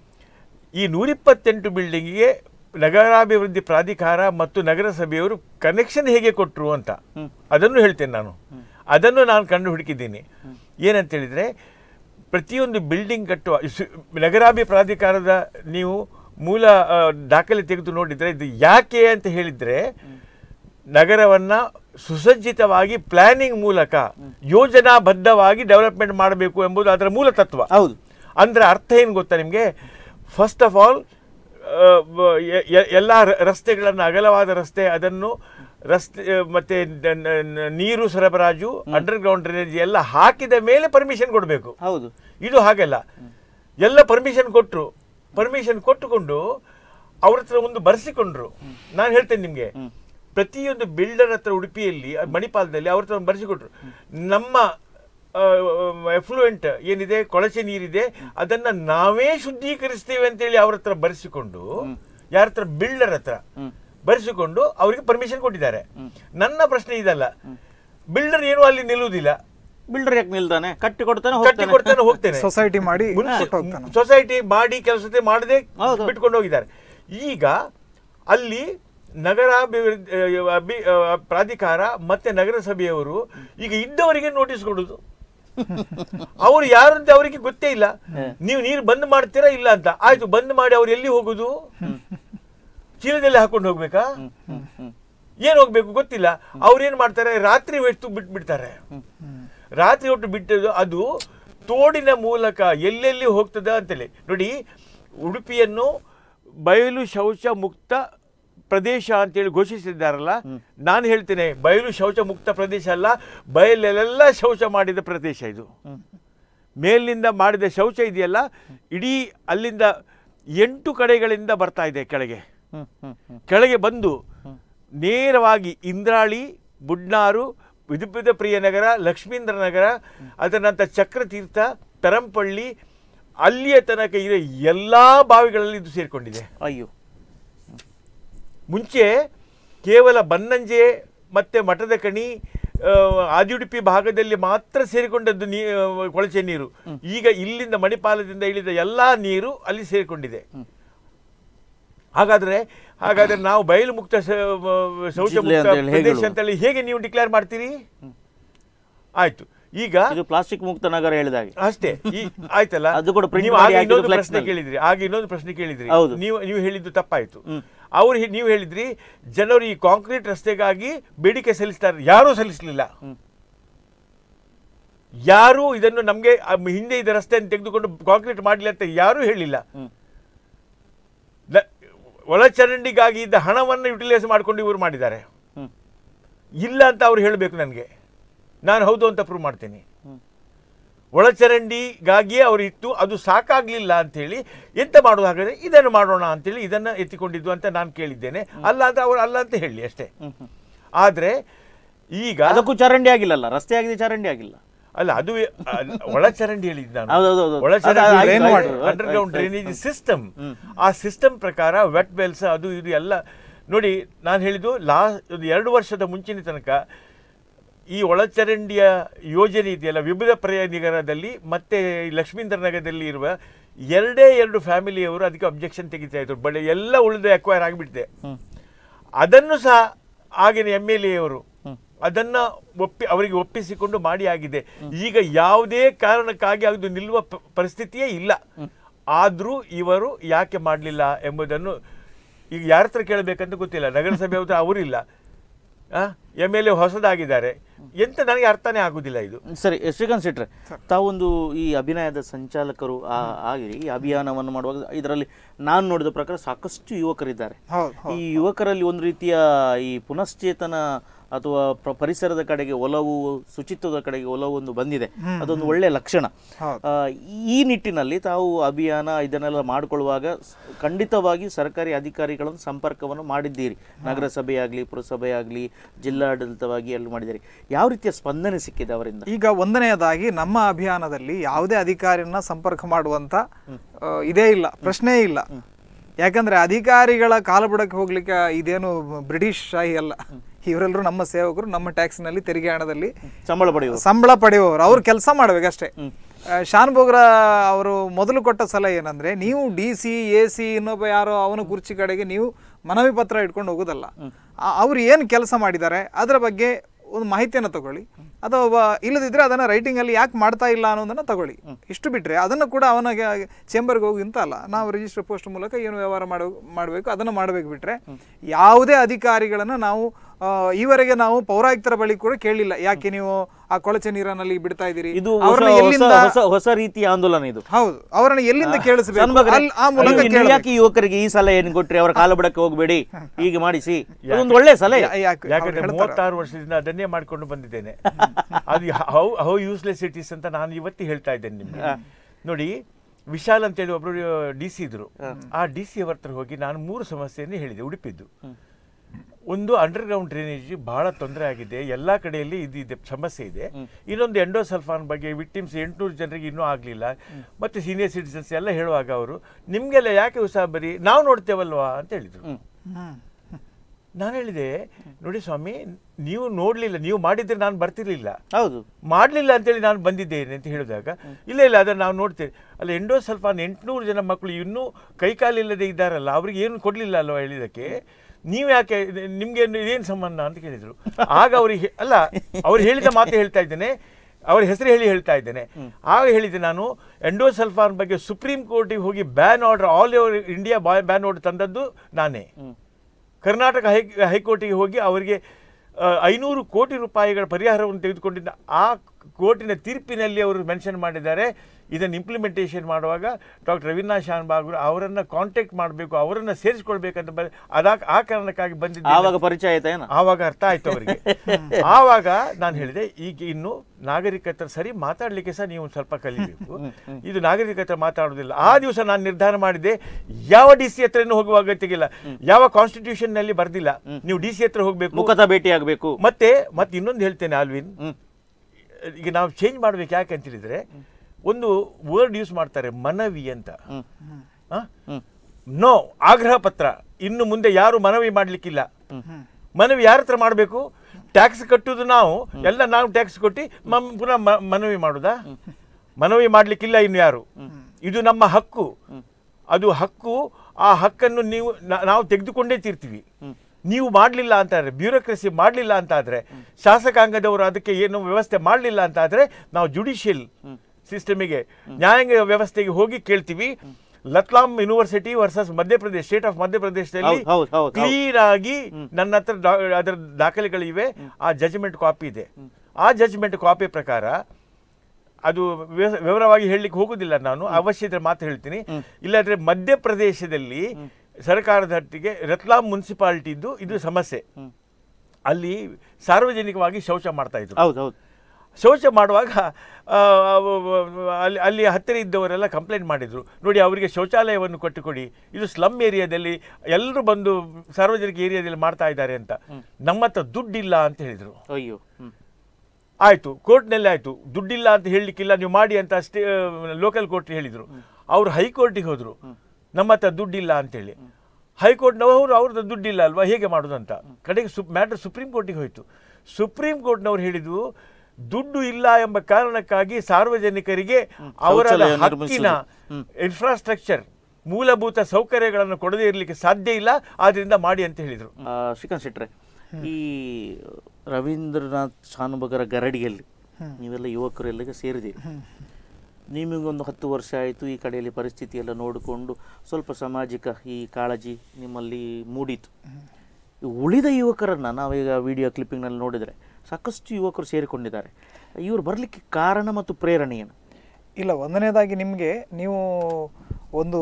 ಈ ನೂರಿಪ್ಪತ್ತೆಂಟು ಬಿಲ್ಡಿಂಗಿಗೆ ನಗರಾಭಿವೃದ್ಧಿ ಪ್ರಾಧಿಕಾರ ಮತ್ತು ನಗರಸಭೆಯವರು ಕನೆಕ್ಷನ್ ಹೇಗೆ ಕೊಟ್ಟರು ಅಂತ ಹ್ಮ್. ಅದನ್ನು ಹೇಳ್ತೇನೆ ನಾನು ಅದನ್ನು ನಾನು ಕಂಡು ಹುಡುಕಿದ್ದೀನಿ ಏನಂತ ಹೇಳಿದರೆ ಪ್ರತಿಯೊಂದು ಬಿಲ್ಡಿಂಗ್ ಕಟ್ಟುವ ಇಸ್- ನಗರಾಭಿ ಪ್ರಾಧಿಕಾರದ ನೀವು ಮೂಲ ಆ, ದಾಖಲೆ ತೆಗೆದು ನೋಡಿದರೆ ಇದು ಯಾಕೆ ಅಂತ ಹೇಳಿದರೆ ನಗರವನ್ನು ಸುಸಜ್ಜಿತವಾಗಿ ಪ್ಲಾನಿಂಗ್ ಮೂಲಕ ಯೋಜನಾಬದ್ಧವಾಗಿ ಡೆವಲಪ್ಮೆಂಟ್ ಮಾಡಬೇಕು ಎಂಬುದು ಅದರ ಮೂಲ ತತ್ವ ಹೌದು ಅಂದ್ರೆ ಅರ್ಥ ಏನು ಗೊತ್ತಾ ನಿಮಗೆ ಫಸ್ಟ್ ಆಫ್ ಆಲ್ ಎಲ್ಲ ರಸ್ತೆಗಳನ್ನು ಅಗಲವಾದ ರಸ್ತೆ ಅದನ್ನು ರಸ್ತೆ ಆ, ಮತ್ತೆ ನ- ನ- ನ- ನೀರು ಸರಬರಾಜು ಅಂಡರ್ ಗ್ರೌಂಡ್ ಡ್ರೈನೇಜ್ ಎಲ್ಲ ಹಾಕಿದ ಮೇಲೆ ಪರ್ಮಿಷನ್ ಕೊಡಬೇಕು ಹೌದು ಇದು ಹಾಗೆಲ್ಲ ಎಲ್ಲ ಪರ್ಮಿಷನ್ ಕೊಟ್ಟರು ಪರ್ಮಿಷನ್ ಕೊಟ್ಟುಕೊಂಡು ಅವ್ರ ಹತ್ರ ಒಂದು ಬರೆಸಿಕೊಂಡ್ರು ನಾನು ಹೇಳ್ತೇನೆ ನಿಮಗೆ ಪ್ರತಿಯೊಂದು ಬಿಲ್ಡರ್ ಹತ್ರ ಉಡುಪಿಯಲ್ಲಿ ಅಹ್, ಮಣಿಪಾಲದಲ್ಲಿ ಅವ್ರ ಹತ್ರ ಬರೆಸಿಕೊಟ್ರು ನಮ್ಮ ಎಫ್ಲುಯೆಂಟ್ ಏನಿದೆ ಕೊಳಚೆ ನೀರಿದೆ ಅದನ್ನ ನಾವೇ ಶುದ್ಧೀಕರಿಸ್ತೇವೆ ಅಂತೇಳಿ ಅವ್ರ ಹತ್ರ ಬರೆಸಿಕೊಂಡು ಯಾರ ಹತ್ರ ಬಿಲ್ಡರ್ ಹತ್ರ ಬರೆಸಿಕೊಂಡು ಅವರಿಗೆ ಪರ್ಮಿಷನ್ ಕೊಟ್ಟಿದ್ದಾರೆ ನನ್ನ ಪ್ರಶ್ನೆ ಇದಲ್ಲ ಬಿಲ್ಡರ್ ಏನು ಅಲ್ಲಿ ನಿಲ್ಲುವುದಿಲ್ಲ ಬಿಲ್ಡರ್ ಯಾಕೆ ನಿಲ್ತಾನೆ ಕಟ್ಟಿ ಕೊಡ್ತಾನೆ ಕಟ್ಟಿ ಹೋಗ್ತಾನೆ ಕೊಡ್ತಾನೆ ಹೋಗ್ತೇನೆ ಸೊಸೈಟಿ ಮಾಡಿ ಮುನ್ಸಿ- ಕೊಟ್ಟು ಹೋಗ್ತಾನೆ ಸೊಸೈಟಿ ಮಾಡಿ ಕೆಲಸತೆ ಮಾಡದೆ ಹೌದು. ಬಿಟ್ಕೊಂಡು ಹೋಗಿದ್ದಾರೆ ಈಗ ಅಲ್ಲಿ ನಗರಾಭಿವೃದ್ಧಿ ಆ, ಅಭಿ ಆ, ಪ್ರಾಧಿಕಾರ ಮತ್ತೆ ನಗರಸಭೆಯವರು ಈಗ ಇದ್ದವರಿಗೆ ನೋಟಿಸ್ ಕೊಡುದು ಅವರು ಯಾರು ಅಂತ ಅವರಿಗೆ ಗೊತ್ತೇ ಇಲ್ಲ ನೀವು ನೀರು ಬಂದ್ ಮಾಡ್ತೀರಾ ಇಲ್ಲ ಅಂತ ಆಯ್ತು ಬಂದ್ ಮಾಡಿ ಅವ್ರು ಎಲ್ಲಿ ಹೋಗುದು ಚೀಲದಲ್ಲಿ ಹಾಕೊಂಡು ಹೋಗ್ಬೇಕಾ ಹ್ಮ್, ಹ್ಮ್. ಏನ್ ಹೋಗ್ಬೇಕು ಗೊತ್ತಿಲ್ಲ ಅವ್ರು ಏನ್ ಮಾಡ್ತಾರೆ ರಾತ್ರಿ ಹೊತ್ತು ಬಿಟ್ಬಿಡ್ತಾರೆ ರಾತ್ರಿ ಹೊತ್ತು ಬಿಟ್ಟದ್ದು ಅದು ತೋಡಿನ ಮೂಲಕ ಎಲ್ಲೆಲ್ಲಿ ಹೋಗ್ತದೆ ಅಂತೇಳಿ ನೋಡಿ ಉಡುಪಿಯನ್ನು ಬಯಲು ಶೌಚ ಮುಕ್ತ ಪ್ರದೇಶ ಅಂತೇಳಿ ಘೋಷಿಸಿದ್ದಾರಲ್ಲ ನಾನು ಹೇಳ್ತೇನೆ ಬಯಲು ಶೌಚ ಮುಕ್ತ ಪ್ರದೇಶ ಅಲ್ಲ ಬಯಲೆಲ್ಲ ಶೌಚ ಮಾಡಿದ ಪ್ರದೇಶ ಇದು ಮೇಲಿನಿಂದ ಮಾಡಿದ ಶೌಚ ಇದೆಯಲ್ಲ ಇಡೀ ಅಲ್ಲಿಂದ ಎಂಟು ಕಡೆಗಳಿಂದ ಬರ್ತಾ ಇದೆ ಕೆಳಗೆ ಹ್ಮ್, ಹ್ಮ್, ಹ್ಮ್. ಕೆಳಗೆ ಬಂದು ನೇರವಾಗಿ ಇಂದ್ರಾಳಿ ಬುಡ್ನಾರು ವಿದುಪಿದ ಪ್ರಿಯನಗರ ಲಕ್ಷ್ಮೀಂದ್ರ ನಗರ ಅದರ ನಂತರ ಚಕ್ರತೀರ್ಥ ಪೆರಂಪಳ್ಳಿ ಅಲ್ಲಿಯ ತನಕ ಇರೋ ಎಲ್ಲ ಬಾವಿಗಳಲ್ಲಿ ಇದು ಸೇರಿಕೊಂಡಿದೆ ಅಯ್ಯೋ ಮುಂಚೆ ಕೇವಲ ಬನ್ನಂಜೆ ಮತ್ತು ಮಠದ ಕಣಿ ಆ, ಆದಿಯುಡುಪಿ ಭಾಗದಲ್ಲಿ ಮಾತ್ರ ಸೇರಿಕೊಂಡದ್ದು ನೀ ಆ, ಕೊಳಚೆ ನೀರು ಈಗ ಇಲ್ಲಿಂದ ಮಣಿಪಾಲದಿಂದ ಇಳಿದ ಎಲ್ಲ ನೀರು ಅಲ್ಲಿ ಸೇರಿಕೊಂಡಿದೆ ಹಾಗಾದ್ರೆ ಹಾಗಾದ್ರೆ ನಾವು ಬಯಲು ಮುಕ್ತ ಶ- ವ- ಶೌಚ ಜಿಲ್ಲೆ ಮುಕ್ತ ಅಂತ ಹೇಳಿ ಹೇಗೆ ಪ್ರದೇಶ ಹೇಳುವುದು? ಅಂತೇಳಿ ಹೇಗೆ ನೀವು ಡಿಕ್ಲೇರ್ ಮಾಡ್ತೀರಿ ಆಯ್ತು ಈಗ ಇದು ಪ್ಲಾಸ್ಟಿಕ್ ಮುಕ್ತ ನಗರ ಹೇಳಿದಾಗೆ ಅಷ್ಟೇ ಈ ಆಯ್ತಲ್ಲ ಅದು ಕೂಡ print ನೀವು ಮಾಡಿ ಆಗ ಹಾಕಿದ್ದು ಇನ್ನೊಂದು flex ಪ್ರಶ್ನೆ ನಲ್ಲಿ. ಕೇಳಿದ್ರಿ ಆಗ ಇನ್ನೊಂದು ಪ್ರಶ್ನೆ ಕೇಳಿದ್ರಿ ಹೌದು. ನೀವು ನೀವು ಹೇಳಿದ್ದು ತಪ್ಪಾಯ್ತು ಹ್ಮ್. ಅವ್ರು ಹೇ- ನೀವು ಹೇಳಿದ್ರಿ ಜನರು ಈ ಕಾಂಕ್ರೀಟ್ ರಸ್ತೆಗಾಗಿ ಬೇಡಿಕೆ ಸಲ್ಲಿಸ್ತಾರೆ ಯಾರೂ ಸಲ್ಲಿಸಲಿಲ್ಲ ಹ್ಮ್. ಯಾರು ಇದನ್ನು ನಮಗೆ ಹಿಂದೆ ಇದ್ದ ರಸ್ತೆಯನ್ನು ತೆಗೆದುಕೊಂಡು ಕಾಂಕ್ರೀಟ್ ಮಾಡಲಿ ಅಂತ ಯಾರೂ ಹೇಳಿಲ್ಲ ಹ್ಮ್. ನ- ಒಳಚರಂಡಿಗಾಗಿ ಇದ್ದ ಹಣವನ್ನು ಯುಟಿಲೈಸ್ ಮಾಡ್ಕೊಂಡು ಇವರು ಮಾಡಿದ್ದಾರೆ ಹ್ಮ್. ಇಲ್ಲ ಅಂತ ಅವ್ರು ಹೇಳಬೇಕು ನನಗೆ ನಾನು ಹೌದು ಅಂತ ಪ್ರೂವ್ ಮಾಡ್ತೀನಿ ಹ್ಮ್. ಒಳಚರಂಡಿಗಾಗಿಯೇ ಅವರು ಇತ್ತು ಅದು ಸಾಕಾಗ್ಲಿಲ್ಲ ಅಂತೇಳಿ ಎಂತ ಮಾಡೋದು ಹಾಗಾದ್ರೆ ಇದನ್ನು ಮಾಡೋಣ ಅಂತೇಳಿ ಇದನ್ನ ಎತ್ತಿಕೊಂಡಿದ್ದು ಅಂತ ನಾನು ಕೇಳಿದ್ದೇನೆ ಅಲ್ಲ ಅಂತ ಅವರು ಅಲ್ಲ ಅಂತ ಹೇಳಿ ಅಷ್ಟೇ ಆದ್ರೆ ಈಗ ಅದಕ್ಕೂ ಚರಂಡಿ ಆಗಿಲ್ಲಲ್ಲ ರಸ್ತೆ ಆಗಿದೆ ಚರಂಡಿ ಆಗಿಲ್ಲ ಅಲ್ಲ ಅದು ಅ- ಒಳಚರಂಡಿ ಹೇಳಿದ್ದು ನಾನು ಹೌದೌದು ಒಳಚರಂಡಿ rain water. Underground drainage system ಆ ಸಿಸ್ಟಮ್ ಪ್ರಕಾರ ವೆಟ್ ವೆಲ್ಸ್ ಅದು ಇದು ಎಲ್ಲ ನೋಡಿ ನಾನು ಹೇಳಿದ್ದು ಲಾಸ್ಟ್ ಎರಡು ವರ್ಷದ ಮುಂಚಿನ ತನಕ ಈ ಒಳಚರಂಡಿಯ ಯೋಜನೆ ಇದೆಯಲ್ಲ ವಿವಿಧ ಪ್ರಯಾಣಿಗರದಲ್ಲಿ ಮತ್ತೆ ಈ ಲಕ್ಷ್ಮೀಂದ್ರ ನಗರದಲ್ಲಿ ಇರುವ ಎರಡೇ ಎರಡು ಫ್ಯಾಮಿಲಿಯವರು ಅದಕ್ಕೆ ಅಬ್ಜೆಕ್ಷನ್ ತೆಗಿತಾ ಇದ್ರು ಬಟ್ ಎಲ್ಲ ಉಳಿದು ಅಕ್ವೈರ್ ಆಗಿಬಿಟ್ಟಿದೆ ಅದನ್ನು ಸಹ ಆಗಿನ ಎಮ್ ಎಲ್ ಎವರು ಅದನ್ನ ಒಪ್ಪಿ ಅವರಿಗೆ ಒಪ್ಪಿಸಿಕೊಂಡು ಮಾಡಿ ಆಗಿದೆ ಈಗ ಯಾವುದೇ ಕಾರಣಕ್ಕಾಗಿ ಅದು ನಿಲ್ಲುವ ಪ- ಪರಿಸ್ಥಿತಿಯೇ ಇಲ್ಲ ಆದ್ರೂ ಇವರು ಯಾಕೆ ಮಾಡಲಿಲ್ಲ ಎಂಬುದನ್ನು ಈಗ ಯಾರ ಹತ್ರ ಕೇಳಬೇಕಂತ ಗೊತ್ತಿಲ್ಲ ನಗರಸಭೆ ಹತ್ರ ಅವರಿಲ್ಲ ಎಮ್ ಎಲ್ ಎ ಹೊಸದಾಗಿದ್ದಾರೆ ಎಂತ ನನಗೆ ಅರ್ಥನೇ ಆಗುದಿಲ್ಲ ಇದು ಸರಿ ಶ್ರೀಕಾಂತ್ ಶೆಟ್ರೆ ತಾವೊಂದು ಈ ಅಭಿನಯದ ಸಂಚಾಲಕರು ಆ- ಆಗಿರಿ ಈ ಅಭಿಯಾನವನ್ನು ಮಾಡುವಾಗ ಇದರಲ್ಲಿ ನಾನು ನೋಡಿದ ಪ್ರಕಾರ ಸಾಕಷ್ಟು ಯುವಕರಿದ್ದಾರೆ ಹೌದು ಈ ಯುವಕರಲ್ಲಿ ಒಂದು ರೀತಿಯ ಈ ಪುನಶ್ಚೇತನ ಅಥವಾ ಪ್ರ- ಪರಿಸರದ ಕಡೆಗೆ ಒಲವು ಶುಚಿತ್ವದ ಕಡೆಗೆ ಒಲವು ಒಂದು ಬಂದಿದೆ ಅದೊಂದು ಒಳ್ಳೆಯ ಲಕ್ಷಣ ಹೌದು. ಆ, ಈ ನಿಟ್ಟಿನಲ್ಲಿ ತಾವು ಅಭಿಯಾನ ಇದನ್ನೆಲ್ಲ ಮಾಡಿಕೊಳ್ಳುವಾಗ ಸ್- ಖಂಡಿತವಾಗಿ ಸರ್ಕಾರಿ ಅಧಿಕಾರಿಗಳನ್ನು ಸಂಪರ್ಕವನ್ನು ಮಾಡಿದ್ದೀರಿ ನಗರಸಭೆಯಾಗಲಿ ಪುರಸಭೆಯಾಗಲಿ ಜಿಲ್ಲಾಡಳಿತವಾಗಿ ಎಲ್ಲ ಮಾಡಿದ್ದೀರಿ ಯಾವ ರೀತಿಯ ಸ್ಪಂದನೆ ಸಿಕ್ಕಿದೆ ಅವರಿಂದ ಈಗ ಒಂದನೆಯದಾಗಿ ನಮ್ಮ ಅಭಿಯಾನದಲ್ಲಿ ಯಾವುದೇ ಅಧಿಕಾರಿಯನ್ನ ಸಂಪರ್ಕ ಮಾಡುವಂತ ಆ, ಇದೇ ಇಲ್ಲ ಪ್ರಶ್ನೆ ಇಲ್ಲ ಯಾಕಂದ್ರೆ ಅಧಿಕಾರಿಗಳ ಕಾಲಬುಡಕ್ಕೆ ಹೋಗ್ಲಿಕ್ಕೆ ಇದೇನು ಬ್ರಿಟಿಷ್ ಶಾಹಿ ಅಲ್ಲ ಇವರೆಲ್ಲರೂ ನಮ್ಮ ಸೇವಕರು ನಮ್ಮ ಟ್ಯಾಕ್ಸ್ನಲ್ಲಿ ತೆರಿಗೆ ಹಣದಲ್ಲಿ ಸಂಬಳ ಪಡೆಯುವ ಸಂಬಳ ಪಡೆಯುವವರು ಅವ್ರು ಕೆಲಸ ಮಾಡ್ಬೇಕಷ್ಟೇ ಆ, ಶಾನ್ ಬೋಗ್ರಾ ಅವರು ಮೊದಲು ಕೊಟ್ಟ ಸಲಹೆ ಏನಂದ್ರೆ ನೀವು ಡಿ ಸಿ ಎ ಸಿ ಇನ್ನೊಬ್ಬ ಯಾರೋ ಅವನ ಕುರ್ಚಿ ಕಡೆಗೆ ನೀವು ಮನವಿ ಪತ್ರ ಇಟ್ಕೊಂಡು ಹೋಗೋದಲ್ಲ ಆ- ಅವ್ರು ಏನು ಕೆಲಸ ಮಾಡಿದ್ದಾರೆ ಅದರ ಬಗ್ಗೆ ಒಂದು ಮಾಹಿತಿಯನ್ನು ತಗೊಳ್ಳಿ ಅಥವಾ ಒಬ್ಬ ಇಲ್ಲದಿದ್ರೆ ಅದನ್ನ ರೈಟಿಂಗ್ ಅಲ್ಲಿ ಯಾಕೆ ಮಾಡ್ತಾ ಇಲ್ಲ ಅನ್ನೋದನ್ನ ತಗೊಳ್ಳಿ ಇಷ್ಟು ಬಿಟ್ರೆ ಅದನ್ನು ಕೂಡ ಅವನ ಚೇಂಬರ್ಗೆ ಹೋಗಿ ಅಂತ ಅಲ್ಲ ನಾವು ರಿಜಿಸ್ಟರ್ ಪೋಸ್ಟ್ ಮೂಲಕ ಏನು ವ್ಯವಹಾರ ಮಾಡ ಮಾಡಬೇಕು ಅದನ್ನು ಮಾಡಬೇಕು ಬಿಟ್ರೆ ಯಾವುದೇ ಅಧಿಕಾರಿಗಳನ್ನ ನಾವು ಆ, ಈವರೆಗೆ ನಾವು ಪೌರಾಯುಕ್ತರ ಬಳಿ ಕೂಡ ಕೇಳಲಿಲ್ಲ ಯಾಕೆ ನೀವು ಆ ಕೊಳಚೆ ನೀರನಲ್ಲಿ ಬಿಡ್ತಾ ಇದ್ದೀರಿ ಇದು ಹೊಸ ಅವ್ರನ್ನ ಹೊಸ ಎಲ್ಲಿಂದ ಹೊಸ ಹೊಸ ರೀತಿಯ ಆಂದೋಲನ ಇದು ಹೌದು ಅವರನ್ನ ಎಲ್ಲಿಂದ ಕೇಳಿಸಬೇಕು ಶಾನ್ಭಾಗ್ರೆ, ಅಲ್ಲಿ ಆ ಮೂಲಕ ನೀವು- ನೀವು ಕೇಳಬೇಕು. ಯಾಕೆ ಈ ಯುವಕರಿಗೆ ಈ ಸಲಹೆ ಏನು ಕೊಟ್ರಿ ಅವರ ಕಾಲ ಬುಡಕ್ಕೆ ಹೋಗಬೇಡಿ ಹೀಗೆ ಮಾಡಿಸಿ ಅದೊಂದು ಒಳ್ಳೆ ಸಲಹೆ ಯಾ- ಯಾಕೆ? ಅವ್ರು ಯಾಕಂದ್ರೆ ಹೇಳ್ತಾರೆ. ಮೂವತ್ತಾರು ವರ್ಷದಿಂದ ಅದನ್ನೇ ಮಾಡ್ಕೊಂಡು ಬಂದಿದ್ದೇನೆ ಅದು how how useless it is ಅಂತ ನಾನು ಇವತ್ತು ಹೇಳ್ತಾ ಇದ್ದೇನೆ ನಿಮ್ಗೆ ನೋಡಿ ವಿಶಾಲ್ ಅಂತ ಹೇಳಿ ಒಬ್ರು ಡಿ ಸಿ ಇದ್ರು ಆ ಡಿ ಸಿ ಅವರ ಹತ್ರ ಹೋಗಿ ನಾನು ಮೂರು ಸಮಸ್ಯೆಯನ್ನು ಹೇಳಿದೆ ಉಡುಪಿದ್ದು ಒಂದು ಅಂಡರ್ ಗ್ರೌಂಡ್ ಡ್ರೈನೇಜ್ ಬಹಳ ತೊಂದರೆ ಆಗಿದೆ ಎಲ್ಲಾ ಕಡೆಯಲ್ಲಿ ಇದು ಇದೆ ಸಮಸ್ಯೆ ಇದೆ ಇನ್ನೊಂದು ಎಂಡೋಸಲ್ಫಾನ್ ಬಗ್ಗೆ ವಿಕ್ಟಿಮ್ಸ್ ಎಂಟುನೂರು ಜನರಿಗೆ ಇನ್ನೂ ಆಗಲಿಲ್ಲ ಮತ್ತೆ ಸೀನಿಯರ್ ಸಿಟಿಸನ್ಸ್ ಎಲ್ಲ ಹೇಳುವಾಗ ಅವರು ನಿಮ್ಗೆಲ್ಲ ಯಾಕೆ ಉತ್ಸಾಹ ಬರೀ ನಾವು ನೋಡ್ತೇವಲ್ವಾ ಅಂತ ಹೇಳಿದ್ರು ಹ್ಮ್. ನಾನು ಹೇಳಿದೆ ನೋಡಿ ಸ್ವಾಮಿ ನೀವು ನೋಡ್ಲಿಲ್ಲ ನೀವು ಮಾಡಿದ್ರೆ ನಾನು ಬರ್ತಿರ್ಲಿಲ್ಲ ಹೌದು ಮಾಡಲಿಲ್ಲ ಅಂತೇಳಿ ನಾನು ಬಂದಿದ್ದೇನೆ ಅಂತ ಹೇಳಿದಾಗ ಇಲ್ಲ ಇಲ್ಲ ಅದನ್ನು ನಾವು ನೋಡ್ತೇವೆ ಅಲ್ಲ ಎಂಡೋಸಲ್ಫಾನ್ ಎಂಟುನೂರು ಜನ ಮಕ್ಕಳು ಇನ್ನೂ ಕೈಕಾಲಿಲ್ಲದೆ ಇದ್ದಾರಲ್ಲ ಅವ್ರಿಗೆ ಏನು ಕೊಡಲಿಲ್ಲ ಅಲ್ವಾ ಹೇಳಿದಕ್ಕೆ ನೀವು ಯಾಕೆ ನಿಮ್ಗೆ ಏನು ಸಂಬಂಧ ಅಂತ ಕೇಳಿದ್ರು ಆಗ ಅವ್ರಿಗೆ ಅಲ್ಲ ಅವ್ರು ಹೇಳಿದ ಮಾತು ಹೇಳ್ತಾ ಇದ್ದೇನೆ ಅವ್ರ ಹೆಸರು ಹೇಳಿ ಹೇಳ್ತಾ ಇದ್ದೇನೆ ಆಗ ಹೇಳಿದೆ ನಾನು ಎಂಡೋಸಲ್ಫಾನ್ ಬಗ್ಗೆ ಸುಪ್ರೀಂ ಕೋರ್ಟಿಗೆ ಹೋಗಿ ban order all over India ban order ತಂದದ್ದು ನಾನೇ ಕರ್ನಾಟಕ ಹೈ ಹೈಕೋರ್ಟಿಗೆ ಹೋಗಿ ಅವರಿಗೆ ಆ, ಐನೂರು ಕೋಟಿ ರೂಪಾಯಿಗಳ ಪರಿಹಾರವನ್ನು ತೆಗೆದುಕೊಂಡಿದ್ದ ಆ ಕೋರ್ಟಿನ ತೀರ್ಪಿನಲ್ಲಿ ಅವರು ಮೆನ್ಷನ್ ಮಾಡಿದ್ದಾರೆ ಇದನ್ನು ಇಂಪ್ಲಿಮೆಂಟೇಷನ್ ಮಾಡುವಾಗ ಡಾಕ್ಟರ್ ರವೀಂದ್ರನಾಥ್ ಶಾನ್ಬಾಗ್ ಅವರನ್ನು ಕಾಂಟ್ಯಾಕ್ಟ್ ಮಾಡಬೇಕು ಅವರನ್ನು ಸೇರಿಸ್ಕೊಳ್ಬೇಕಂತ ಬ ಅದಾ ಆ ಕಾರಣಕ್ಕಾಗಿ ಬಂದಿದ್ದೆ ಆವಾಗ ಪರಿಚಯ ಆಯ್ತಾ ಏನ ಆವಾಗ ಅರ್ಥ ಆಯ್ತು ಅವರಿಗೆ ಆವಾಗ ನಾನು ಹೇಳಿದೆ ಈಗ ಇನ್ನು ನಾಗರಿಕತ್ರ ಸರಿ ಮಾತಾಡ್ಲಿಕ್ಕೆ ಸಹ ನೀವು ಸ್ವಲ್ಪ ಕಲಿಬೇಕು ಇದು ನಾಗರಿಕತ್ರ ಮಾತಾಡೋದಿಲ್ಲ ಆ ದಿವಸ ನಾನು ನಿರ್ಧಾರ ಮಾಡಿದೆ ಯಾವ ಡಿ ಸಿ ಹತ್ರನೂ ಹೋಗುವ ಅಗತ್ಯವಿಲ್ಲ ಯಾವ ಕಾನ್ಸ್ಟಿಟ್ಯೂಷನ್ ನಲ್ಲಿ ಬರ್ದಿಲ್ಲ ನೀವು ಡಿ ಸಿ ಹತ್ರ ಹೋಗ್ಬೇಕು ಮುಖತ ಭೇಟಿ ಆಗ್ಬೇಕು ಮತ್ತೆ ಮತ್ತೆ ಇನ್ನೊಂದು ಹೇಳ್ತೇನೆ ಆಲ್ವಿನ್ ಹ್ಮ್. ಈಗ ನಾವು ಚೇಂಜ್ ಮಾಡ್ಬೇಕು ಯಾಕೆ ಅಂತ ಹೇಳಿದ್ರೆ ಒಂದು ವರ್ಡ್ ಯೂಸ್ ಮಾಡ್ತಾರೆ ಮನವಿ ಅಂತ ಹ್ಮ್. ಆ? ಹ್ಮ್. ನೋ ಆಗ್ರಹ ಪತ್ರ ಇನ್ನು ಮುಂದೆ ಯಾರು ಮನವಿ ಮಾಡ್ಲಿಕ್ಕಿಲ್ಲ ಮನವಿ ಯಾರ ಹತ್ರ ಮಾಡಬೇಕು ಟ್ಯಾಕ್ಸ್ ಕಟ್ಟುದು ನಾವು ಎಲ್ಲ ನಾವು ಟ್ಯಾಕ್ಸ್ ಕೊಟ್ಟು ಮಮ್- ಪುನಃ ಮ- ಮನವಿ ಮಾಡುದಾ ಮನವಿ ಮಾಡ್ಲಿಕ್ಕಿಲ್ಲ ಇನ್ನು ಯಾರು ಇದು ನಮ್ಮ ಹಕ್ಕು ಅದು ಹಕ್ಕು ಆ ಹಕ್ಕನ್ನು ನೀವು ನಾ- ನಾವು ತೆಗೆದುಕೊಂಡೇ ತೀರ್ತೀವಿ ನೀವು ಮಾಡಲಿಲ್ಲ ಅಂತಾದ್ರೆ ಬ್ಯೂರೋಕ್ರಸಿ ಮಾಡಲಿಲ್ಲ ಅಂತಾದ್ರೆ ಶಾಸಕಾಂಗದವರು ಅದಕ್ಕೆ ಏನು ವ್ಯವಸ್ಥೆ ಮಾಡಲಿಲ್ಲ ಅಂತಾದ್ರೆ ನಾವು ಜುಡಿಷಿಯಲ್ ಸಿಸ್ಟಮಿಗೆ ನ್ಯಾಯಾಂಗ ವ್ಯವಸ್ಥೆಗೆ ಹೋಗಿ ಕೇಳ್ತೀವಿ ಲತ್ಲಾಮ್ university versus Madhya Pradesh state of ಮಧ್ಯಪ್ರದೇಶದಲ್ಲಿ ಹೌದು, ಹೌದು, ಹೌದು, ಹೌದು. ಕ್ಲೀನ್ ಆಗಿ ನನ್ನ ಹತ್ರ ಡಾ- ಅದರ ದಾಖಲೆಗಳಿವೆ ಆ ಜಜ್ಮೆಂಟ್ ಕಾಪಿ ಇದೆ ಆ ಜಜ್ಮೆಂಟ್ ಕಾಪಿ ಪ್ರಕಾರ ಅದು ವಿವ- ವಿವರವಾಗಿ ಹೇಳಲಿಕ್ಕೆ ಹೋಗುದಿಲ್ಲ ನಾನು ಅವಶ್ಯ ಇದ್ರೆ ಮಾತು ಹೇಳ್ತೀನಿ ಇಲ್ಲಾಂದ್ರೆ ಮಧ್ಯಪ್ರದೇಶದಲ್ಲಿ ಸರ್ಕಾರದ ಹಟ್ಟಿಗೆ ರತ್ಲಾಮ್ ಮುನ್ಸಿಪಾಲಿಟಿದ್ದು ಇದು ಸಮಸ್ಯೆ ಅಲ್ಲಿ ಸಾರ್ವಜನಿಕವಾಗಿ ಶೌಚ ಮಾಡ್ತಾ ಇದ್ರು ಹೌದು ಹೌದು ಶೌಚ ಮಾಡುವಾಗ ಆ, ಅವ- ಅವ- ಅಲ್ಲಿ ಅಲ್ಲಿ ಹತ್ತಿರ ಇದ್ದವರೆಲ್ಲ ಕಂಪ್ಲೇಂಟ್ ಮಾಡಿದರು ನೋಡಿ ಅವರಿಗೆ ಶೌಚಾಲಯವನ್ನು ಕೊಟ್ಟುಕೊಡಿ ಇದು ಸ್ಲಮ್ ಏರಿಯಾದಲ್ಲಿ ಎಲ್ಲರೂ ಬಂದು ಸಾರ್ವಜನಿಕ ಏರಿಯಾದಲ್ಲಿ ಮಾಡ್ತಾ ಇದ್ದಾರೆ ಅಂತ ನಮ್ಮ ಹತ್ರ ದುಡ್ಡಿಲ್ಲ ಅಂತ ಹೇಳಿದರು ಅಯ್ಯೋ ಹ್ಮ್ ಆಯಿತು ಕೋರ್ಟ್ನಲ್ಲಿ ಆಯಿತು ದುಡ್ಡಿಲ್ಲ ಅಂತ ಹೇಳಲಿಕ್ಕಿಲ್ಲ ನೀವು ಮಾಡಿ ಅಂತ ಅಷ್ಟೇ ಲೋಕಲ್ ಕೋರ್ಟ್ ಹೇಳಿದರು ಅವರು ಹೈಕೋರ್ಟಿಗೆ ಹೋದರು ನಮ್ಮ ಹತ್ರ ದುಡ್ಡಿಲ್ಲ ಅಂತೇಳಿ ಹೈಕೋರ್ಟ್ನವರು ಅವ್ರದ್ದು ದುಡ್ಡಿಲ್ಲ ಅಲ್ವಾ ಹೇಗೆ ಮಾಡೋದು ಅಂತ ಕಡೆಗೆ ಸು ಮ್ಯಾಟ್ರ್ ಸುಪ್ರೀಂ ಕೋರ್ಟಿಗೆ ಹೋಯಿತು ಸುಪ್ರೀಂ ಕೋರ್ಟ್ನವರು ಹೇಳಿದ್ದು ದುಡ್ಡು ಇಲ್ಲ ಎಂಬ ಕಾರಣಕ್ಕಾಗಿ ಸಾರ್ವಜನಿಕರಿಗೆ ಅವರ ಶೌಚಾಲಯ ಹಕ್ಕಿನ ಇನ್ಫ್ರಾಸ್ಟ್ರಕ್ಚರ್ ಮೂಲಭೂತ ಸೌಕರ್ಯಗಳನ್ನು ಕೊಡದೇ ಇರಲಿಕ್ಕೆ ಸಾಧ್ಯ ಇಲ್ಲ ಆದ್ರಿಂದ ಮಾಡಿ ಅಂತ ಹೇಳಿದರು ಆ, ಶ್ರೀಕಾಂತ್ ಶೆಟ್ರೆ ಈ ರವೀಂದ್ರನಾಥ್ ಶಾನುಭಗರ ಗರಡಿಯಲ್ಲಿ ನೀವೆಲ್ಲ ಯುವಕರು ಎಲ್ಲಿಗೆ ಸೇರಿದ್ದೀರಿ ನಿಮಗೊಂದು ಹತ್ತು ವರ್ಷ ಆಯಿತು ಈ ಕಡೆಯಲ್ಲಿ ಪರಿಸ್ಥಿತಿ ಎಲ್ಲ ನೋಡಿಕೊಂಡು ಸ್ವಲ್ಪ ಸಾಮಾಜಿಕ ಈ ಕಾಳಜಿ ನಿಮ್ಮಲ್ಲಿ ಮೂಡಿತು ಈ ಉಳಿದ ಯುವಕರನ್ನು ನಾವೀಗ ವಿಡಿಯೋ ಕ್ಲಿಪ್ಪಿಂಗ್ನಲ್ಲಿ ನೋಡಿದರೆ ಸಾಕಷ್ಟು ಯುವಕರು ಸೇರಿಕೊಂಡಿದ್ದಾರೆ ಇವರು ಬರಲಿಕ್ಕೆ ಕಾರಣ ಮತ್ತು ಪ್ರೇರಣೆ ಏನು ಇಲ್ಲ ಒಂದನೇದಾಗಿ ನಿಮಗೆ ನೀವು ಒಂದು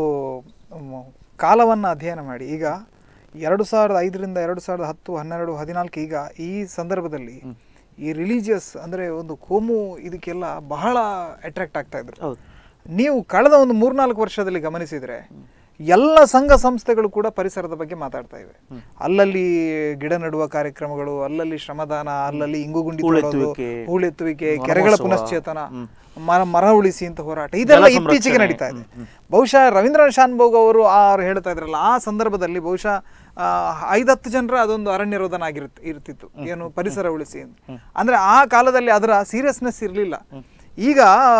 ಕಾಲವನ್ನು ಅಧ್ಯಯನ ಮಾಡಿ ಈಗ ಎರಡು ಸಾವಿರದ ಐದರಿಂದ ಎರಡು ಸಾವಿರದ ಹತ್ತು ಹನ್ನೆರಡು ಹದಿನಾಲ್ಕು ಈಗ ಈ ಸಂದರ್ಭದಲ್ಲಿ ಈ ರಿಲಿಜಿಯಸ್ ಅಂದರೆ ಒಂದು ಕೋಮು ಇದಕ್ಕೆಲ್ಲ ಬಹಳ ಅಟ್ರಾಕ್ಟ್ ಆಗ್ತಾ ಇದ್ರು ಹೌದು ನೀವು ಕಳೆದ ಒಂದು ಮೂರ್ನಾಲ್ಕು ವರ್ಷದಲ್ಲಿ ಗಮನಿಸಿದರೆ ಎಲ್ಲ ಸಂಘ ಸಂಸ್ಥೆಗಳು ಕೂಡ ಪರಿಸರದ ಬಗ್ಗೆ ಮಾತಾಡ್ತಾ ಇವೆ ಅಲ್ಲಲ್ಲಿ ಗಿಡ ನೆಡುವ ಕಾರ್ಯಕ್ರಮಗಳು ಅಲ್ಲಲ್ಲಿ ಶ್ರಮದಾನ ಅಲ್ಲಲ್ಲಿ ಇಂಗುಗುಂಡಿ ತೊಡೋದು, ಹೂಳೆತ್ತುವಿಕೆ, ಹೂಳೆತ್ತುವಿಕೆ ಕೆರೆಗಳ ವನಮಹೋತ್ಸವ, ಪುನಶ್ಚೇತನ ಮರ ಮರ ಉಳಿಸಿ ಅಂತ ಹೋರಾಟ ಇದೆಲ್ಲ ಜಲ ಇತ್ತೀಚೆಗೆ ಸಂರಕ್ಷಣೆ, ನಡೀತಾ ಇದೆ ಬಹುಶಃ ರವೀಂದ್ರನಾಥ್ ಶಾನ್ಭೋಗ್ ಅವರು ಆ ಅವ್ರು ಹೇಳ್ತಾ ಇದ್ರಲ್ಲ ಆ ಸಂದರ್ಭದಲ್ಲಿ ಬಹುಶಃ ಆ, ಐದತ್ತು ಜನರ ಅದೊಂದು ಅರಣ್ಯ ರೋಧನ ಆಗಿರುತ್ತ ಇರ್ತಿತ್ತು ಏನು ಪರಿಸರ ಉಳಿಸಿ ಅಂತ ಅಂದ್ರೆ ಆ ಕಾಲದಲ್ಲಿ ಅದರ ಸೀರಿಯಸ್ನೆಸ್ ಇರಲಿಲ್ಲ ಈಗ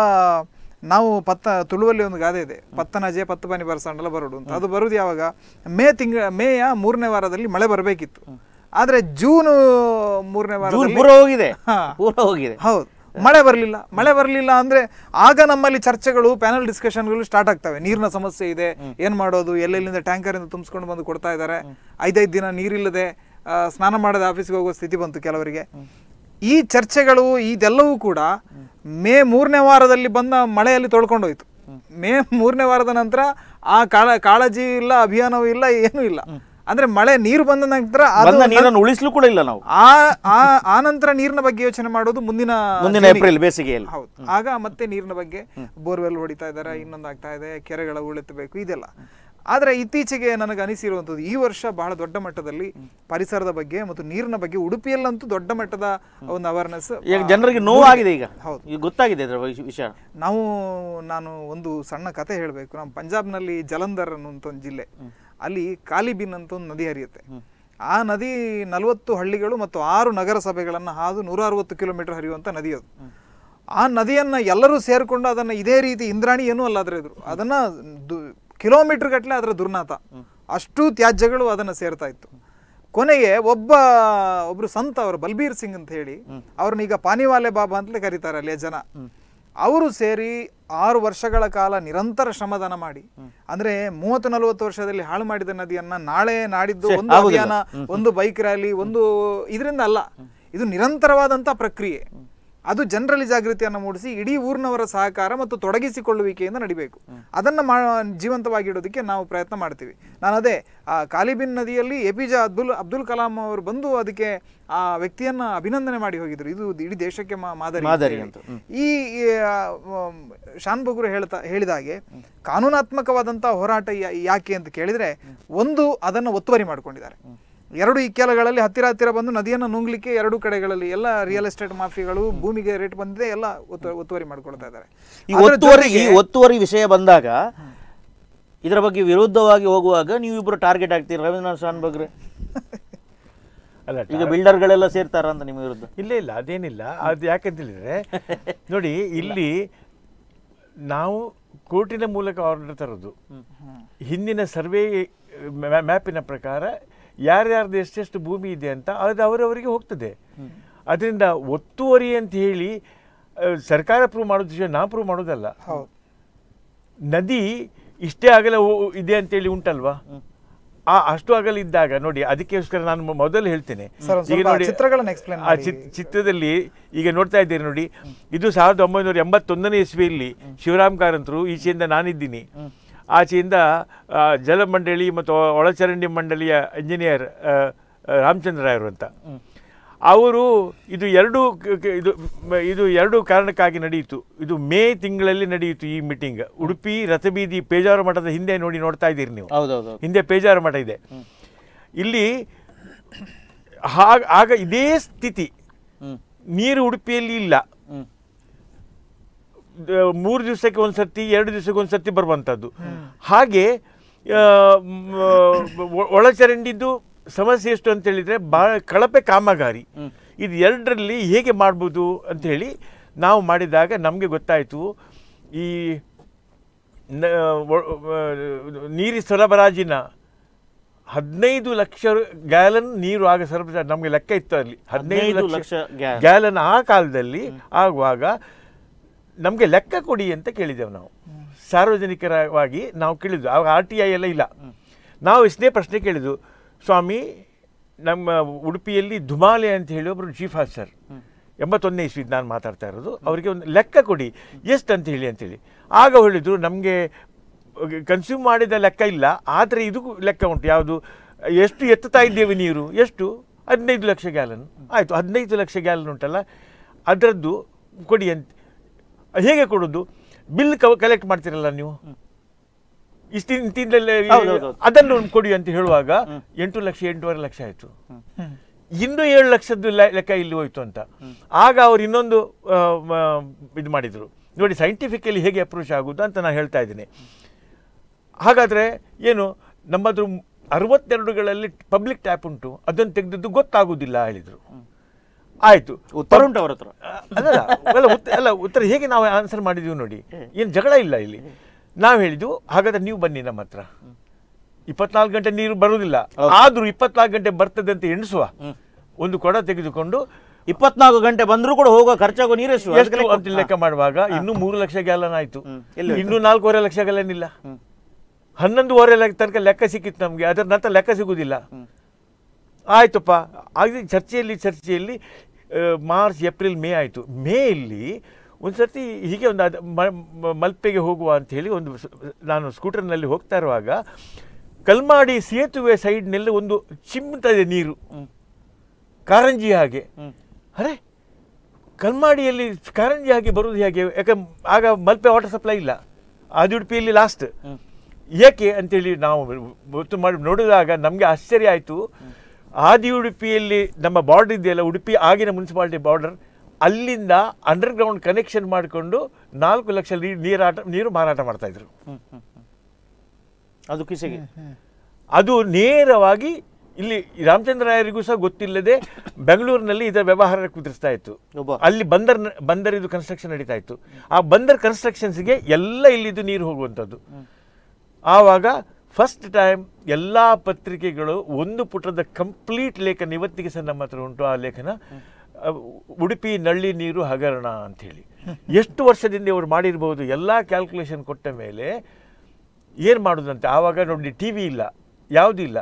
ನಾವು ಪತ್ತ ತುಳುವಲ್ಲಿ ಒಂದು ಗಾದೆ ಇದೆ ಪತ್ತನಜೆ ಪತ್ತು ಬನಿ ಬರ್ಸಂಡಲ್ಲ ಬರೋಡು ಅಂತ ಅದು ಬರುದು ಯಾವಾಗ ಮೇ ತಿಂಗಳ ಮೇಯ ಮೂರನೇ ವಾರದಲ್ಲಿ ಮಳೆ ಬರಬೇಕಿತ್ತು ಆದ್ರೆ ಜೂನ್ ಮೂರನೇ ಜೂನ್ ವಾರದಲ್ಲಿ ಪೂರ ಹೋಗಿದೆ ಹಾ. ಪೂರ ಹೋಗಿದೆ ಹೌದು ಮಳೆ ಬರಲಿಲ್ಲ ಮಳೆ ಬರಲಿಲ್ಲ ಅಂದ್ರೆ ಆಗ ನಮ್ಮಲ್ಲಿ ಚರ್ಚೆಗಳು ಪ್ಯಾನಲ್ ಡಿಸ್ಕಷನ್ಗಳು ಸ್ಟಾರ್ಟ್ ಆಗ್ತವೆ ನೀರಿನ ಸಮಸ್ಯೆ ಇದೆ ಏನ್ ಮಾಡೋದು ಎಲ್ಲೆಲ್ಲಿಂದ ಟ್ಯಾಂಕರ್ ಇಂದ ತುಂಬಿಸ್ಕೊಂಡು ಬಂದು ಕೊಡ್ತಾ ಇದ್ದಾರೆ ಐದೈದು ದಿನ ನೀರಿಲ್ಲದೆ ಆ, ಸ್ನಾನ ಮಾಡದೆ ಆಫೀಸ್ಗೆ ಹೋಗೋ ಸ್ಥಿತಿ ಬಂತು ಕೆಲವರಿಗೆ ಈ ಚರ್ಚೆಗಳು ಇದೆಲ್ಲವೂ ಕೂಡ ಮೇ ಮೂರನೇ ವಾರದಲ್ಲಿ ಬಂದ ಮಳೆಯಲ್ಲಿ ತೊಳ್ಕೊಂಡೋಯ್ತು ಮೇ ಮೂರನೇ ವಾರದ ನಂತರ ಆ ಕಾಳ ಕಾಳಜಿ ಇಲ್ಲ ಅಭಿಯಾನವೂ ಇಲ್ಲ ಏನೂ ಇಲ್ಲ ಅಂದ್ರೆ ಮಳೆ ನೀರು ಬಂದ ನಂತರ ಅದು ಬಂದ ನೀರನ್ನು ಉಳಿಸ್ಲು ಕೂಡ ಇಲ್ಲ ನಾವು ಆ ಆ ಆ ನಂತರ ನೀರಿನ ಬಗ್ಗೆ ಯೋಚನೆ ಮಾಡೋದು ಮುಂದಿನ ಮುಂದಿನ ಜೀವನಿಗೆ. ಏಪ್ರಿಲ್ ಬೇಸಿಗೆಯಲ್ಲಿ ಹೌದು ಆಗ ಮತ್ತೆ ನೀರಿನ ಬಗ್ಗೆ ಬೋರ್ವೆಲ್ ಹೊಡಿತಾ ಇದ್ದಾರೆ ಇನ್ನೊಂದು ಆಗ್ತಾ ಇದೆ ಕೆರೆಗಳ ಉಳಿತಬೇಕು ಇದೆಲ್ಲ ಆದ್ರೆ ಇತ್ತೀಚೆಗೆ ನನಗೆ ಅನಿಸಿರುವಂಥದ್ದು ಈ ವರ್ಷ ಬಹಳ ದೊಡ್ಡ ಮಟ್ಟದಲ್ಲಿ ಪರಿಸರದ ಬಗ್ಗೆ ಮತ್ತು ನೀರಿನ ಬಗ್ಗೆ ಉಡುಪಿಯಲ್ಲಂತೂ ದೊಡ್ಡ ಮಟ್ಟದ ಒಂದು ಅವೇರ್ನೆಸ್ ಈಗ ಜನರಿಗೆ ನೋವಾಗಿದೆ ಈಗ ಹೌದು. ಈಗ ಗೊತ್ತಾಗಿದೆ ಇದರ ವಿಷ- ವಿಷಯ ನಾವು ನಾನು ಒಂದು ಸಣ್ಣ ಕತೆ ಹೇಳಬೇಕು ನಮ್ಮ ಪಂಜಾಬ್ನಲ್ಲಿ ಜಲಂಧರ್ ಅನ್ನುವಂಥ ಒಂದು ಜಿಲ್ಲೆ ಅಲ್ಲಿ ಕಾಲಿಬಿನ್ ಅಂತ ಒಂದು ನದಿ ಹರಿಯುತ್ತೆ ಆ ನದಿ ನಲವತ್ತು ಹಳ್ಳಿಗಳು ಮತ್ತು ಆರು ನಗರ ಸಭೆಗಳನ್ನು ಹಾದು ನೂರ ಅರವತ್ತು ಕಿಲೋಮೀಟರ್ ಹರಿಯುವಂಥ ನದಿ ಅದು ಆ ನದಿಯನ್ನ ಎಲ್ಲರೂ ಸೇರಿಕೊಂಡು ಅದನ್ನ ಇದೇ ರೀತಿ ಇಂದ್ರಾಣಿ ಏನೂ ಅಲ್ಲ ಅದರ ಎದುರು ಅದನ್ನ ದು ಕಿಲೋಮೀಟರ್ ಗಟ್ಟಲೆ ಅದರ ದುರ್ನಾತ ಅಷ್ಟು ತ್ಯಾಜ್ಯಗಳು ಅದನ್ನ ಸೇರ್ತಾ ಇತ್ತು ಕೊನೆಗೆ ಒಬ್ಬ ಒಬ್ರು ಸಂತ ಅವರು ಬಲ್ಬೀರ್ ಸಿಂಗ್ ಅಂತ ಹೇಳಿ ಅವ್ರನ್ನ ಈಗ ಪಾನಿವಾಲೆ ಬಾಬಾ ಅಂತಲೇ ಕರೀತಾರೆ ಅಲ್ಲಿಯ ಜನ ಅವರು ಸೇರಿ ಆರು ವರ್ಷಗಳ ಕಾಲ ನಿರಂತರ ಶ್ರಮದಾನ ಮಾಡಿ ಅಂದ್ರೆ ಮೂವತ್ತು ನಲವತ್ತು ವರ್ಷದಲ್ಲಿ ಹಾಳು ಮಾಡಿದ ನದಿಯನ್ನ ನಾಳೆ ನಾಡಿದ್ದು ಛೆ, ಒಂದು ಆಗುದಿಲ್ಲ. ಅಭಿಯಾನ ಒಂದು ಬೈಕ್ ರ್ಯಾಲಿ ಒಂದು ಇದರಿಂದ ಅಲ್ಲ ಇದು ನಿರಂತರವಾದಂತ ಪ್ರಕ್ರಿಯೆ ಅದು ಜನರಲ್ಲಿ ಜಾಗೃತಿಯನ್ನು ಮೂಡಿಸಿ ಇಡೀ ಊರಿನವರ ಸಹಕಾರ ಮತ್ತು ತೊಡಗಿಸಿಕೊಳ್ಳುವಿಕೆಯಿಂದ ನಡಿಬೇಕು ಅದನ್ನ ಮಾ ಜೀವಂತವಾಗಿಡೋದಕ್ಕೆ ನಾವು ಪ್ರಯತ್ನ ಮಾಡ್ತೀವಿ ನಾನು ಅದೇ ಆ ಕಾಲಿಬಿನ್ ನದಿಯಲ್ಲಿ A P J Abdul Abdul Kalam ಅವರು ಬಂದು ಅದಕ್ಕೆ ಆ ವ್ಯಕ್ತಿಯನ್ನ ಅಭಿನಂದನೆ ಮಾಡಿ ಹೋಗಿದ್ರು ಇದು ಇಡೀ ದೇಶಕ್ಕೆ ಮಾ- ಮಾದರಿ ಅಂತ ಮಾದರಿ ಹೇಳಿ. ಅಂತ, ಹ್ಮ್. ಈ ಈ, ಆ, ಮ್, ಶಾನ್ ಬಗುರು ಹೇಳ್ತಾ ಹೇಳಿದ ಹಾಗೆ ಕಾನೂನಾತ್ಮಕವಾದಂತಹ ಹೋರಾಟ ಯಾ- ಯಾಕೆ ಅಂತ ಕೇಳಿದ್ರೆ ಒಂದು ಅದನ್ನು ಒತ್ತುವರಿ ಮಾಡ್ಕೊಂಡಿದ್ದಾರೆ ಎರಡು ಇಕ್ಕೆಲಗಳಲ್ಲಿ ಹತ್ತಿರ ಹತ್ತಿರ ಬಂದು ನದಿಯನ್ನು ನುಂಗ್ಲಿಕ್ಕೆ ಎರಡು ಕಡೆಗಳಲ್ಲಿ ಎಲ್ಲ ರಿಯಲ್ ಎಸ್ಟೇಟ್ ಮಾಫಿಗಳು ಭೂಮಿಗೆ ರೇಟ್ ಬಂದಿದೆ ಎಲ್ಲ ಒತ್ತು- ಒತ್ತುವರಿ ಮಾಡ್ಕೊಳ್ತಾ ಇದ್ದಾರೆ ಈ ಅದರ ಒತ್ತುವರಿ ಈ ಜೊತೆಗೆ- ಒತ್ತುವರಿ ವಿಷಯ ಬಂದಾಗ ಇದರ ಬಗ್ಗೆ ವಿರುದ್ಧವಾಗಿ ಹೋಗುವಾಗ ನೀವು ಇಬ್ರು ಟಾರ್ಗೆಟ್ ಆಗ್ತೀರಿ ರವೀಂದ್ರನಾಥ್ ಶಾನ್ ಬಗ್ರೆ ಅಲ್ಲ ಈಗ ಬಿಲ್ಡರ್ಗಳೆಲ್ಲ ಸೇರ್ತಾರ ಅಂತ ನಿಮ್ಮ ವಿರುದ್ಧ ಇಲ್ಲ ಇಲ್ಲ ಅದೇನಿಲ್ಲ ಅದು ಯಾಕಂತ ಹೇಳಿದ್ರೆ ನೋಡಿ ಇಲ್ಲಿ ನಾವು ಕೋರ್ಟಿನ ಮೂಲಕ ಆರ್ಡರ್ ತರೋದು ಹಿಂದಿನ ಸರ್ವೆ ಮ್ಯಾಪಿನ ಪ್ರಕಾರ ಯಾರ್ಯಾರ್ದು ಎಷ್ಟೆಷ್ಟು ಭೂಮಿ ಇದೆ ಅಂತ ಅದು ಅವರವರಿಗೆ ಹೋಗ್ತದೆ ಅದರಿಂದ ಒತ್ತುವರಿ ಅಂತ ಹೇಳಿ ಆ, ಸರ್ಕಾರ ಪ್ರೂವ್ ಮಾಡೋದು ವಿಷಯ ನಾವು ಪ್ರೂವ್ ಮಾಡೋದಲ್ಲ ಹೌದು ನದಿ ಇಷ್ಟೇ ಅಗಲ ಹೋ- ಇದೆ ಅಂತೇಳಿ ಉಂಟಲ್ವಾ ಆ ಅಷ್ಟು ಅಗಲ ಇದ್ದಾಗ ನೋಡಿ ಅದಕ್ಕೋಸ್ಕರ ನಾನು ಮೊ- ಮೊದಲು ಹೇಳ್ತೇನೆ ಸರ್, ಒಂದ್ ಈಗ ಸ್ವಲ್ಪ ನೋಡಿ ಚಿತ್ರಗಳನ್ನ explain ಆ ಮಾಡಿ. ಚಿತ್- ಚಿತ್ರದಲ್ಲಿ ಈಗ ನೋಡ್ತಾ ಇದ್ದೀರಿ ನೋಡಿ ಇದು ಸಾವಿರದ ಒಂಬೈನೂರ ಎಂಬತ್ತೊಂದನೇ ಇಸ್ವಿಯಲ್ಲಿ ಶಿವರಾಮ್ ಕಾರಂತರು ಈಚೆಯಿಂದ ನಾನಿದ್ದೀನಿ ಆಚೆಯಿಂದ ಆ, ಜಲಮಂಡಳಿ ಮತ್ತು ಒಳಚರಂಡಿ ಮಂಡಳಿಯ ಇಂಜಿನಿಯರ್ ರಾಮಚಂದ್ರ ರಾಯರು ಅಂತ ಅವರು ಇದು ಎರಡು ಕ- ಕ- ಇದು ಮ- ಇದು ಎರಡು ಕಾರಣಕ್ಕಾಗಿ ನಡೆಯಿತು ಇದು ಮೇ ತಿಂಗಳಲ್ಲಿ ನಡೆಯಿತು ಈ ಮೀಟಿಂಗ್ ಉಡುಪಿ ರಥಬೀದಿ ಪೇಜಾವರ ಮಠದ ಹಿಂದೆ ನೋಡಿ ನೋಡ್ತಾ ಇದ್ದೀರಿ ನೀವು ಹೌದೌದು ಹಿಂದೆ ಪೇಜಾವರ ಮಠ ಇದೆ ಇಲ್ಲಿ ಹಾಗ ಆಗ ಇದೇ ಸ್ಥಿತಿ ಹ್ಮ್ ನೀರು ಉಡುಪಿಯಲ್ಲಿ ಇಲ್ಲ ಹ್ಮ್ ದ- ಮೂರು ದಿವಸಕ್ಕೆ ಒಂದು ಸರ್ತಿ ಎರಡು ದಿವಸಕ್ಕೆ ಒಂದು ಸರ್ತಿ ಬರುವಂಥದ್ದು ಹಾಗೆ ಆ, ಮ, ಒ- ಒಳಚರಂಡಿದ್ದು ಸಮಸ್ಯೆ ಎಷ್ಟು ಅಂತ ಹೇಳಿದ್ರೆ ಭಾಳ ಕಳಪೆ ಕಾಮಗಾರಿ ಹ್ಮ್. ಇದು ಎರಡರಲ್ಲಿ ಹೇಗೆ ಮಾಡ್ಬೋದು ಅಂತ ಹೇಳಿ ನಾವು ಮಾಡಿದಾಗ ನಮಗೆ ಗೊತ್ತಾಯಿತು ಈ ನ- ಒ- ಒ- ನೀರಿ ಸರಬರಾಜಿನ ಹದಿನೈದು ಲಕ್ಷ ಗ್ಯಾಲನ್ ನೀರು ಆಗ ಸರಬರಾಜು ನಮಗೆ ಲೆಕ್ಕ ಇತ್ತು ಅಲ್ಲಿ ಹದಿನೈದು ಹದಿನೈದು ಲಕ್ಷ ಲಕ್ಷ ಗ್ಯಾಲನ್. ಗ್ಯಾಲನ್ ಆ ಕಾಲದಲ್ಲಿ ಆಗುವಾಗ ನಮಗೆ ಲೆಕ್ಕ ಕೊಡಿ ಅಂತ ಕೇಳಿದೆವು ನಾವು ಸಾರ್ವಜನಿಕರವಾಗಿ ನಾವು ಕೇಳಿದ್ವು ಆವಾಗ ಆರ್ ಟಿ ಐ ಎಲ್ಲ ಇಲ್ಲ ನಾವು ಇಷ್ಟೇ ಪ್ರಶ್ನೆ ಕೇಳಿದ್ವು ಸ್ವಾಮಿ ನಮ್ಮ ಉಡುಪಿಯಲ್ಲಿ ಧುಮಾಲೆ ಅಂತ ಹೇಳಿ ಒಬ್ಬರು ಚೀಫ್ ಆಫೀಸರ್ ಎಂಬತ್ತೊಂದನೇ ಇಸ್ವಿ ನಾನು ಮಾತಾಡ್ತಾ ಇರೋದು ಅವರಿಗೆ ಒಂದು ಲೆಕ್ಕ ಕೊಡಿ ಎಷ್ಟು ಅಂತ ಹೇಳಿ ಅಂತೇಳಿ ಆಗ ಹೇಳಿದ್ರು ನಮಗೆ ಕನ್ಸ್ಯೂಮ್ ಮಾಡಿದ ಲೆಕ್ಕ ಇಲ್ಲ ಆದರೆ ಇದು ಲೆಕ್ಕ ಉಂಟು ಯಾವುದು ಎಷ್ಟು ಎತ್ತುತ್ತಾ ಇದ್ದೇವೆ ನೀರು ಎಷ್ಟು ಹದಿನೈದು ಲಕ್ಷ ಗ್ಯಾಲನ್ ಆಯಿತು ಹದಿನೈದು ಲಕ್ಷ ಗ್ಯಾಲನ್ ಉಂಟಲ್ಲ ಅದರದ್ದು ಕೊಡಿ ಅಂತ ಹೇಗೆ ಕೊಡೋದು ಬಿಲ್ ಕಲೆಕ್ಟ್ ಮಾಡ್ತೀರಲ್ಲ ನೀವು ಇಷ್ಟಿನ ಇಂತಿಂದಲೇ ಹೌದೌದು. ಅದನ್ನು ಕೊಡಿ ಅಂತ ಹೇಳುವಾಗ ಎಂಟು ಲಕ್ಷ ಎಂಟೂವರೆ ಲಕ್ಷ ಆಯಿತು ಇನ್ನೂ ಏಳು ಲಕ್ಷದ್ದು ಲೆ- ಲೆಕ್ಕ ಇಲ್ಲಿ ಹೋಯ್ತು ಅಂತ ಆಗ ಅವ್ರು ಇನ್ನೊಂದು ಆ, ಮ- ಇದು ಮಾಡಿದರು ನೋಡಿ ಸೈಂಟಿಫಿಕಲಿ ಹೇಗೆ ಅಪ್ರೋಚ್ ಆಗೋದು ಅಂತ ನಾನು ಹೇಳ್ತಾ ಇದ್ದೀನಿ ಹಾಗಾದರೆ ಏನು ನಮ್ಮದು ಅರವತ್ತೆರಡುಗಳಲ್ಲಿ ಪಬ್ಲಿಕ್ ಟ್ಯಾಪ್ ಉಂಟು ಅದನ್ನು ತೆಗೆದದ್ದು ಗೊತ್ತಾಗೋದಿಲ್ಲ ಹೇಳಿದರು ಆಯಿತು ಉತ್ತರ ಉಂಟು ಅವ್ರ ಹತ್ರ ಅಲ್ಲ ಅಲ್ಲ ಉತ್ತ ಅಲ್ಲ ಉತ್ತರ ಹೇಗೆ ನಾವು ಆನ್ಸರ್ ಮಾಡಿದೀವಿ ನೋಡಿ ಏನು ಜಗಳ ಇಲ್ಲ ಇಲ್ಲಿ ನಾವು ಹೇಳಿದ್ವು ಹಾಗಾದ್ರೆ ನೀವು ಬನ್ನಿ ನಮ್ಮ ಹತ್ರ ಇಪ್ಪತ್ನಾಲ್ಕು ಗಂಟೆ ನೀರು ಬರುವುದಿಲ್ಲ ಆದ್ರೂ ಇಪ್ಪತ್ನಾಲ್ಕು ಗಂಟೆ ಬರ್ತದೆ ಅಂತ ಎಣಿಸುವ ಒಂದು ಕೊಡ ತೆಗೆದುಕೊಂಡು ಇಪ್ಪತ್ನಾಲ್ಕು ಗಂಟೆ ಬಂದರೂ ಕೂಡ ಹೋಗೋ ಖರ್ಚಾಗೋ ನೀರೆಷ್ಟು ಅದಕ್ಕೆ ಎಷ್ಟು ಲೆಕ್ಕ- ಅಂತ ಲೆಕ್ಕ ಮಾಡುವಾಗ ಇನ್ನೂ ಮೂರು ಲಕ್ಷ ಗ್ಯಾಲನ್ ಆಯ್ತು ಹ್ಮ್. ಎಲ್ಲಿ ಹೋಯ್ತು? ಇನ್ನೂ ನಾಲ್ಕೂವರೆ ಲಕ್ಷ ಗ್ಯಾಲನ್ ಇಲ್ಲ ಹ್ಮ್. ಹನ್ನೊಂದುವರೆ ಲಕ್ಷ ತನಕ ಲೆಕ್ಕ ಸಿಕ್ಕಿತ್ತು ನಮಗೆ ಅದರ ನಂತರ ಲೆಕ್ಕ ಸಿಗುವುದಿಲ್ಲ ಆಯ್ತಪ್ಪ ಆಗ ಚರ್ಚೆಯಲ್ಲಿ ಚರ್ಚೆಯಲ್ಲಿ ಆ, ಮಾರ್ಚ್ ಏಪ್ರಿಲ್ ಮೇ ಆಯಿತು ಮೇಯಲ್ಲಿ ಒಂದು ಸರ್ತಿ ಹೀಗೆ ಒಂದು ಅದ ಮ- ಮ- ಮಲ್ಪೆಗೆ ಹೋಗುವ ಅಂತ ಹೇಳಿ ಒಂದು ಸ- ನಾನು ಸ್ಕೂಟರ್ನಲ್ಲಿ ಹೋಗ್ತಾ ಇರುವಾಗ ಕಲ್ಮಾಡಿ ಸೇತುವೆ ಸೈಡ್ನಲ್ಲಿ ಒಂದು ಚಿಮ್ಮುತ್ತದೆ ನೀರು ಹ್ಮ್. ಕಾರಂಜಿ ಹಾಗೆ ಹ್ಮ್. ಅರೆ ಕಲ್ಮಾಡಿಯಲ್ಲಿ ಕಾರಂಜಿ ಹಾಗೆ ಬರುವುದು ಹೇಗೆ ಯಾಕೆ ಆಗ ಮಲ್ಪೆ ವಾಟರ್ ಸಪ್ಲೈ ಇಲ್ಲ ಆದಿಉಡುಪಿಯಲ್ಲಿ ಲಾಸ್ಟ್ ಹ್ಮ್. ಏಕೆ ಅಂತೇಳಿ ನಾವು ಗೊತ್ತು ಮಾಡಿ ನೋಡಿದಾಗ ನಮಗೆ ಆಶ್ಚರ್ಯ ಆಯಿತು ಆದಿ ಉಡುಪಿಯಲ್ಲಿ ನಮ್ಮ ಬಾರ್ಡರ್ ಇದೆಯಲ್ಲ ಉಡುಪಿ ಆಗಿನ ಮುನ್ಸಿಪಾಲಿಟಿ ಬಾರ್ಡರ್ ಅಲ್ಲಿಂದ ಅಂಡರ್ಗ್ರೌಂಡ್ ಕನೆಕ್ಷನ್ ಮಾಡಿಕೊಂಡು ನಾಲ್ಕು ಲಕ್ಷ ನೀರು ನೀರಾಟ ನೀರು ಮಾರಾಟ ಮಾಡ್ತಾ ಇದ್ರು ಹ್ಮ್, ಹ್ಮ್, ಹ್ಮ್. ಅದು ಕಿಸೆಗೆ ಅದು ನೇರವಾಗಿ ಇಲ್ಲಿ ರಾಮಚಂದ್ರಾಯರಿಗೂ ಸಹ ಗೊತ್ತಿಲ್ಲದೆ ಬೆಂಗಳೂರಿನಲ್ಲಿ ಇದರ ವ್ಯವಹಾರ ಕುದುರಿಸ್ತಾ ಇತ್ತು ಒಬ್ಬ ಅಲ್ಲಿ ಬಂದರ್ ಬಂದರ್ ಇದು ಕನ್ಸ್ಟ್ರಕ್ಷನ್ ನಡೀತಾ ಇತ್ತು ಆ ಬಂದರ್ ಕನ್ಸ್ಟ್ರಕ್ಷನ್ಸ್ಗೆ ಎಲ್ಲ ಇಲ್ಲಿದ್ದು ನೀರು ಹೋಗುವಂಥದ್ದು ಆವಾಗ ಫಸ್ಟ್ ಟೈಮ್ ಎಲ್ಲ ಪತ್ರಿಕೆಗಳು ಒಂದು ಪುಟದ ಕಂಪ್ಲೀಟ್ ಲೇಖನ ಇವತ್ತಿಗೆ ಸಹ ನಮ್ಮ ಹತ್ರ ಉಂಟು ಆ ಲೇಖನ ಆ, ಉಡುಪಿ ನಳ್ಳಿ ನೀರು ಹಗರಣ ಅಂಥೇಳಿ ಎಷ್ಟು ವರ್ಷದಿಂದ ಇವರು ಮಾಡಿರ್ಬೋದು ಎಲ್ಲ ಕ್ಯಾಲ್ಕುಲೇಷನ್ ಕೊಟ್ಟ ಮೇಲೆ ಏನು ಮಾಡೋದಂತೆ ಆವಾಗ ನೋಡಿ ಟಿ ವಿ ಇಲ್ಲ ಯಾವುದೂ ಇಲ್ಲ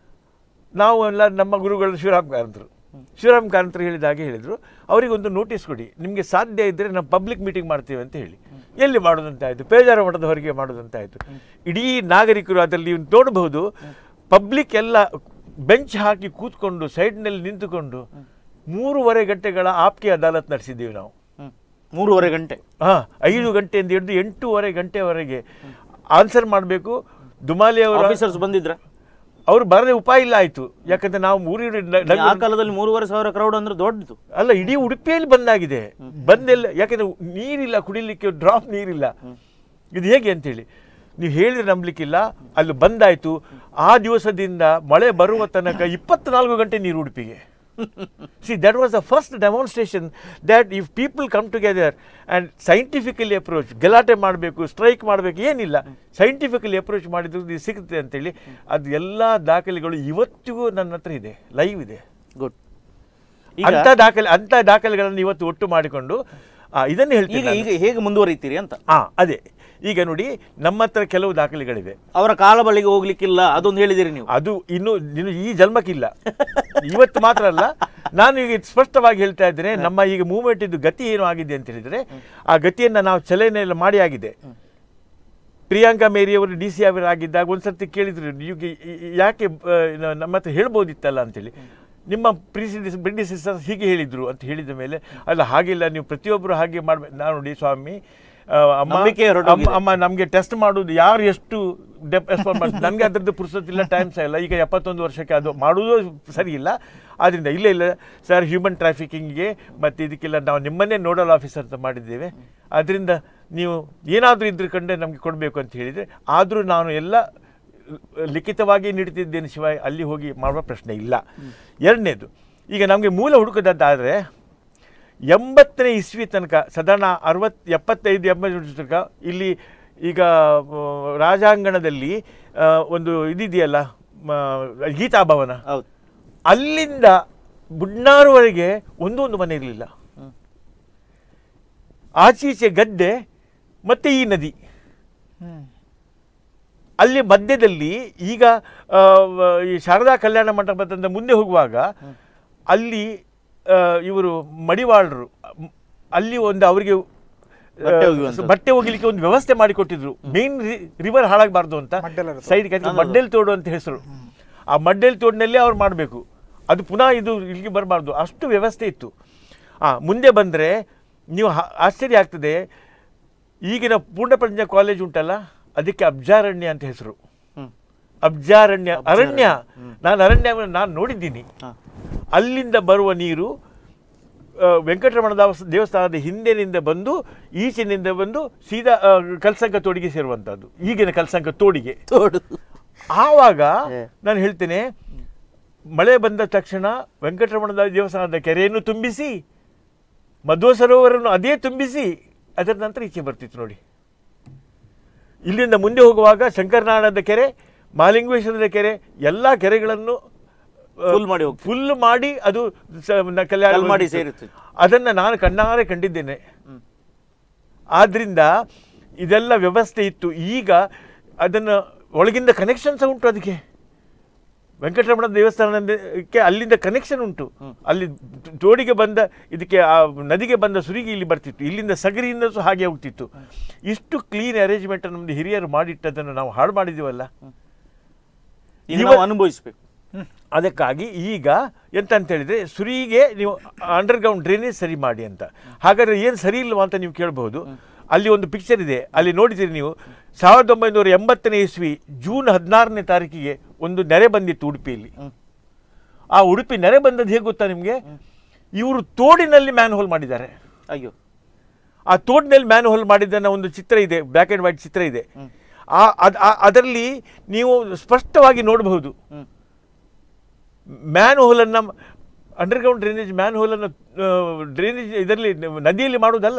ನಾವು ಎಲ್ಲ ನಮ್ಮ ಗುರುಗಳು ಶಿವರಾಮ್ ಕಾರಂತರು ಶಿವರಾಮ್ ಕಾರಂತರು ಹೇಳಿದ ಹಾಗೆ ಹೇಳಿದರು ಅವರಿಗೊಂದು ನೋಟಿಸ್ ಕೊಡಿ ನಿಮಗೆ ಸಾಧ್ಯ ಇದ್ದರೆ ನಾವು ಪಬ್ಲಿಕ್ ಮೀಟಿಂಗ್ ಮಾಡ್ತೀವಿ ಅಂತ ಹೇಳಿ ಎಲ್ಲಿ ಮಾಡೋದಂತಾಯಿತು ಪೇಜಾರ ಮಠದ ಹೊರಗೆ ಮಾಡೋದಂತಾಯಿತು ಇಡೀ ನಾಗರಿಕರು ಅದರಲ್ಲಿ ನೀವು ನೋಡಬಹುದು ಪಬ್ಲಿಕ್ ಎಲ್ಲ ಬೆಂಚ್ ಹಾಕಿ ಕೂತ್ಕೊಂಡು ಸೈಡ್ನಲ್ಲಿ ನಿಂತುಕೊಂಡು ಮೂರುವರೆ ಗಂಟೆಗಳ ಆಪ್ಕೆ ಅದಾಲತ್ ನಡೆಸಿದ್ದೀವಿ ನಾವು ಹ್ಮ್. ಮೂರುವರೆ ಗಂಟೆ ಹಾಂ ಐದು ಗಂಟೆಯಿಂದ ಹಿಡಿದು ಎಂಟೂವರೆ ಗಂಟೆವರೆಗೆ ಆನ್ಸರ್ ಮಾಡಬೇಕು ದುಮಾಲಿ ಅವರು ಆಫೀಸರ್ಸ್ ಬಂದಿದ್ರ ಅವರು ಬರದೆ ಉಪಾಯ ಇಲ್ಲ ಆಯ್ತು ಯಾಕಂದ್ರೆ ನಾವು ಮೂರು ಆ ಕಾಲದಲ್ಲಿ ಮೂರುವರೆ ಸಾವಿರ ಕ್ರೌಡ್ ಅಂದ್ರೆ ದೊಡ್ಡದು ಅಲ್ಲ ಇಡೀ ಉಡುಪಿಯಲ್ಲಿ ಬಂದಾಗಿದೆ ಬಂದೆಲ್ಲ ಯಾಕಂದ್ರೆ ನೀರಿಲ್ಲ ಕುಡಿಲಿಕ್ಕೆ ಡ್ರಾಪ್ ನೀರಿಲ್ಲ ಇದು ಹೇಗೆ ಅಂತೇಳಿ ನೀವು ಹೇಳಿದ್ರೆ ನಂಬಲಿಕ್ಕಿಲ್ಲ ಅಲ್ಲಿ ಬಂದಾಯ್ತು ಆ ದಿವಸದಿಂದ ಮಳೆ ಬರುವ ತನಕ ಇಪ್ಪತ್ನಾಲ್ಕು ಗಂಟೆ ನೀರು ಉಡುಪಿಗೆ see that was the first demonstration that if people come together and scientifically approach ಗಲಾಟೆ ಮಾಡಬೇಕು ಸ್ಟ್ರೈಕ್ ಮಾಡಬೇಕು ಏನಿಲ್ಲ ಸೈಂಟಿಫಿಕಲಿ ಅಪ್ರೋಚ್ ಮಾಡಿದ್ರು ಇದು ಸಿಗುತ್ತೆ ಅಂತೇಳಿ ಅದು ಎಲ್ಲ ದಾಖಲೆಗಳು ಇವತ್ತಿಗೂ ನನ್ನ ಹತ್ರ ಇದೆ ಲೈವ್ ಇದೆ ಗುಡ್ ಅಂತ ದಾಖಲೆ ಅಂತ ದಾಖಲೆಗಳನ್ನು ಇವತ್ತು ಒಟ್ಟು ಮಾಡಿಕೊಂಡು ಆ, ಇದನ್ನು ಈಗ ಹೇಳ್ತೀನಿ ಈಗ ಹೇಗೆ ಮುಂದುವರಿತೀರಿ ಅಂತ ಹಾ ಅದೇ ಈಗ ನೋಡಿ ನಮ್ಮ ಹತ್ರ ಕೆಲವು ದಾಖಲೆಗಳಿವೆ ಅವರ ಕಾಲ ಬಳಿಗೆ ಹೋಗ್ಲಿಕ್ಕಿಲ್ಲ ಅದೊಂದು ಹೇಳಿದಿರಿ ನೀವು ಅದು ಇನ್ನು ಇನ್ನು ಈ ಜನ್ಮಕ್ಕಿಲ್ಲ ಇವತ್ತು ಮಾತ್ರ ಅಲ್ಲ ನಾನು ಈಗ ಇದು ಸ್ಪಷ್ಟವಾಗಿ ಹೇಳ್ತಾ ಇದ್ದೇನೆ ನಮ್ಮ ಈಗ ಮೂವ್ಮೆಂಟ್ ಇದು ಗತಿ ಏನು ಆಗಿದೆ ಅಂತ ಹೇಳಿದ್ರೆ ಆ ಗತಿಯನ್ನು ನಾವು ಚಲನೆಯಲ್ಲಿ ಮಾಡಿ ಆಗಿದೆ ಪ್ರಿಯಾಂಕಾ ಮೇರಿ ಅವರು ಡಿ ಸಿ ಅವರಾಗಿದ್ದಾಗ ಒಂದ್ಸರ್ತಿ ಕೇಳಿದ್ರು ನೀವು ಯಾಕೆ ಆ, ನ- ನಮ್ಮ ಹತ್ರ ಹೇಳ್ಬೋದಿತ್ತಲ್ಲ ಅಂತೇಳಿ ನಿಮ್ಮ ಪ್ರೀಸಿಡಿಸ್ ಪ್ರಿಡಿಸಿಸರ್ ಹೀಗೆ ಹೇಳಿದ್ರು ಅಂತ ಹೇಳಿದ ಮೇಲೆ ಅಲ್ಲ ಹಾಗಿಲ್ಲ ನೀವು ಪ್ರತಿಯೊಬ್ಬರು ಹಾಗೆ ಮಾಡ್ಬೇಕು ನಾನು ನೋಡಿ ಸ್ವಾಮಿ ಆ, ಅಮ್ಮ ನಂಬಿಕೆ ಹೊರಟೋಗಿದೆ. ಅಮ್ಮ- ಅಮ್ಮ ನಮಗೆ ಟೆಸ್ಟ್ ಮಾಡೋದು ಯಾರು ಎಷ್ಟು ಡೆಪ್ ಎಕ್ಸ್ಪೋರ್ಟ್ ಮಾಡ್ತಾರೆ ನನಗೆ ಅದ್ರದ್ದು ಪುರ್ಸೊತ್ತಿಲ್ಲ ಟೈಮ್ ಸಹ ಇಲ್ಲ ಈಗ ಎಪ್ಪತ್ತೊಂದು ವರ್ಷಕ್ಕೆ ಅದು ಮಾಡುವುದು ಸರಿ ಇಲ್ಲ ಆದ್ದರಿಂದ ಇಲ್ಲ ಇಲ್ಲ ಸರ್ ಹ್ಯೂಮನ್ ಟ್ರಾಫಿಕಿಂಗ್ಗೆ ಮತ್ತು ಇದಕ್ಕೆಲ್ಲ ನಾವು ನಿಮ್ಮನ್ನೇ ನೋಡಲ್ ಆಫೀಸರ್ ಅಂತ ಮಾಡಿದ್ದೇವೆ ಅದರಿಂದ ನೀವು ಏನಾದರೂ ಇದ್ರ ಕಂಡೆ ನಮಗೆ ಕೊಡಬೇಕು ಅಂತ ಹೇಳಿದರೆ ಆದರೂ ನಾನು ಎಲ್ಲ ಲಿಖಿತವಾಗಿ ನೀಡ್ತಿದ್ದೇನೆ ಶಿವ ಅಲ್ಲಿ ಹೋಗಿ ಮಾಡುವ ಪ್ರಶ್ನೆ ಇಲ್ಲ ಎರಡನೇದು ಈಗ ನಮಗೆ ಮೂಲ ಹುಡುಕದಾದರೆ ಎಂಬತ್ತನೇ ಇಸ್ವಿ ತನಕ ಸಾಧಾರಣ ಅರವತ್ತು ಎಪ್ಪತ್ತೈದು ಎಂಬತ್ತು ತನಕ ಇಲ್ಲಿ ಈಗ ಆ, ರಾಜಾಂಗಣದಲ್ಲಿ ಆ, ಒಂದು ಇದಿದೆಯಲ್ಲ ಮ, ಗೀತಾಭವನ ಹೌದು ಅಲ್ಲಿಂದ ಬುಡ್ನಾರುವರೆಗೆ ಒಂದೊಂದು ಮನೆ ಇರಲಿಲ್ಲ ಹ್ಮ್. ಆಚೀಚೆ ಗದ್ದೆ ಮತ್ತೆ ಈ ನದಿ ಹ್ಮ್. ಅಲ್ಲಿ ಮಧ್ಯದಲ್ಲಿ ಈಗ ಆ, ವ- ಈ ಶಾರದಾ ಕಲ್ಯಾಣ ಮಂಟಪದಿಂದ ಮುಂದೆ ಹೋಗುವಾಗ ಅಲ್ಲಿ ಇವರು ಮಡಿವಾಳರು ಮ್, ಅಲ್ಲಿ ಒಂದು ಅವರಿಗೆ ಆ, ಬಟ್ಟೆ ಒಗೆಯುವಂಥದ್ದು. ಬಟ್ಟೆ ಒಗಿಲಿಕ್ಕೆ ಒಂದು ವ್ಯವಸ್ಥೆ ಮಾಡಿಕೊಟ್ಟಿದ್ರು ಮೇನ್ ರಿವರ್ ಹಾಳಾಗಬಾರ್ದು ಅಂತ ಮಡ್ಡೆಲರ ತೋಡು. ಸೈಡ್ ಮಡ್ಡೆಲ್ ತೋಡು ಅಂತ ಹೆಸರು ಆ ಮಡ್ಡೆಲ್ ತೋಡಿನಲ್ಲೇ ಅವ್ರು ಮಾಡಬೇಕು ಅದು ಪುನಃ ಇದು ಇಲ್ಲಿಗೆ ಬರಬಾರ್ದು ಅಷ್ಟು ವ್ಯವಸ್ಥೆ ಇತ್ತು ಆ ಮುಂದೆ ಬಂದರೆ ನೀವು ಹ- ಆಶ್ಚರ್ಯ ಆಗ್ತದೆ ಈಗಿನ ಪೂರ್ಣಪ್ರಜ್ಞ ಕಾಲೇಜ್ ಉಂಟಲ್ಲ ಅದಕ್ಕೆ ಅಬ್ಜಾರಣ್ಯ ಅಂತ ಹೆಸರು ಹ್ಮ್ ಅಬ್ಜಾರಣ್ಯ ಅರಣ್ಯ ನಾನು ಅರಣ್ಯವನ್ನು ನಾನು ನೋಡಿದ್ದೀನಿ ಹಾ. ಅಲ್ಲಿಂದ ಬರುವ ನೀರು ಆ, ವೆಂಕಟರಮಣ ದಾಸ ದೇವಸ್ಥಾನದ ಹಿಂದಿನಿಂದ ಬಂದು ಈಚಿನಿಂದ ಬಂದು ಸೀದಾ ಆ, ಕಲ್ಸಂಕ ತೋಡಿಗೆ ಸೇರುವಂಥದ್ದು ಈಗಿನ ಕಲ್ಸಂಕ ತೋಡಿಗೆ ತೋಡು ಆವಾಗ ಏ. ನಾನು ಹೇಳ್ತೇನೆ ಮಳೆ ಬಂದ ತಕ್ಷಣ ವೆಂಕಟರಮಣ ದೇವಸ್ಥಾನದ ಕೆರೆಯನ್ನು ತುಂಬಿಸಿ ಮಧ್ವ ಸರೋವರನ್ನು ಅದೇ ತುಂಬಿಸಿ ಅದರ ನಂತರ ಈಚೆ ಬರ್ತಿತ್ತು ನೋಡಿ ಇಲ್ಲಿಂದ ಮುಂದೆ ಹೋಗುವಾಗ ಶಂಕರನಾರಾಯಣದ ಕೆರೆ ಮಹಾಲಿಂಗೇಶ್ವರದ ಕೆರೆ ಎಲ್ಲ ಕೆರೆಗಳನ್ನು Full ಮಾಡಿ ಹೋಗ್ತಿತ್ತು. ಫುಲ್ ಮಾಡಿ ಅದು ಸ- ನ- ಕಲ್ಯಾಣ ಕಲ್ಮಾಡಿ ಬಂದಿತ್ತು. ಸೇರುತ್ತಿತ್ತು. ಅದನ್ನು ನಾನು ಕಣ್ಣಾರೆ ಕಂಡಿದ್ದೇನೆ ಹ್ಮ್. ಆದ್ರಿಂದ ಇದೆಲ್ಲ ವ್ಯವಸ್ಥೆ ಇತ್ತು ಈಗ ಅದನ್ನು ಒಳಗಿಂದ ಕನೆಕ್ಷನ್ ಸಹ ಉಂಟು ಅದಕ್ಕೆ ವೆಂಕಟರಮಣ ದೇವಸ್ಥಾನಕ್ಕೆ ಅಲ್ಲಿಂದ ಕನೆಕ್ಷನ್ ಉಂಟು ಅಲ್ಲಿ ತೋಡಿಗೆ ಬಂದ ಇದಕ್ಕೆ ಆ ನದಿಗೆ ಬಂದ ಸುರಿಗೆ ಇಲ್ಲಿ ಬರ್ತಿತ್ತು ಇಲ್ಲಿಂದ ಸಗರಿಯಿಂದ ಸಹ ಹಾಗೆ ಹೋಗ್ತಿತ್ತು ಇಷ್ಟು ಕ್ಲೀನ್ ಅರೇಂಜ್ಮೆಂಟ್ ನಮ್ದು ಹಿರಿಯರು ಮಾಡಿಟ್ಟದನ್ನು ನಾವು ಹಾಳು ಮಾಡಿದ್ದೀವಲ್ಲ ಈಗ ಇವ- ನಾವು ಅನುಭವಿಸ್ಬೇಕು ಅದಕ್ಕಾಗಿ ಈಗ ಎಂತ ಅಂತ ಹೇಳಿದ್ರೆ ಸುರಿಗೆ ನೀವು ಅಂಡರ್ಗ್ರೌಂಡ್ ಡ್ರೈನೇಜ್ ಸರಿ ಮಾಡಿ ಅಂತ ಹಾಗಾದ್ರೆ ಏನು ಸರಿ ಇಲ್ವಾ ಅಂತ ನೀವು ಕೇಳಬಹುದು ಅಲ್ಲಿ ಒಂದು ಪಿಕ್ಚರ್ ಇದೆ ಅಲ್ಲಿ ನೋಡಿದ್ದೀರಿ ನೀವು ಸಾವಿರದ ಒಂಬೈನೂರ ಎಂಬತ್ತನೇ ಇಸ್ವಿ ಜೂನ್ ಹದಿನಾರನೇ ತಾರೀಕಿಗೆ ಒಂದು ನೆರೆ ಬಂದಿತ್ತು ಉಡುಪಿಯಲ್ಲಿ ಹ್ಮ್. ಆ ಉಡುಪಿ ನೆರೆ ಬಂದದ್ದು ಹೇಗೆ ಗೊತ್ತಾ ನಿಮಗೆ ಇವರು ತೋಡಿನಲ್ಲಿ ಮ್ಯಾನ್ ಹೋಲ್ ಮಾಡಿದ್ದಾರೆ ಅಯ್ಯೋ ಆ ತೋಡಿನಲ್ಲಿ ಮ್ಯಾನ್ ಹೋಲ್ ಮಾಡಿದ್ದನ್ನ ಒಂದು ಚಿತ್ರ ಇದೆ ಬ್ಲ್ಯಾಕ್ ಆ್ಯಂಡ್ ವೈಟ್ ಚಿತ್ರ ಇದೆ ಆ ಅದ್- ಆ- ಅದರಲ್ಲಿ ನೀವು ಸ್ಪಷ್ಟವಾಗಿ ನೋಡಬಹುದು ಹ್ಮ್ ಮ್ಯಾನ್ ಹೋಲನ್ನು ಅಂಡರ್ಗ್ರೌಂಡ್ ಡ್ರೈನೇಜ್ ಮ್ಯಾನ್ ಹೋಲನ್ನು ಡ್ರೈನೇಜ್ ಇದರಲ್ಲಿ ನದಿಯಲ್ಲಿ ಮಾಡುವುದಲ್ಲ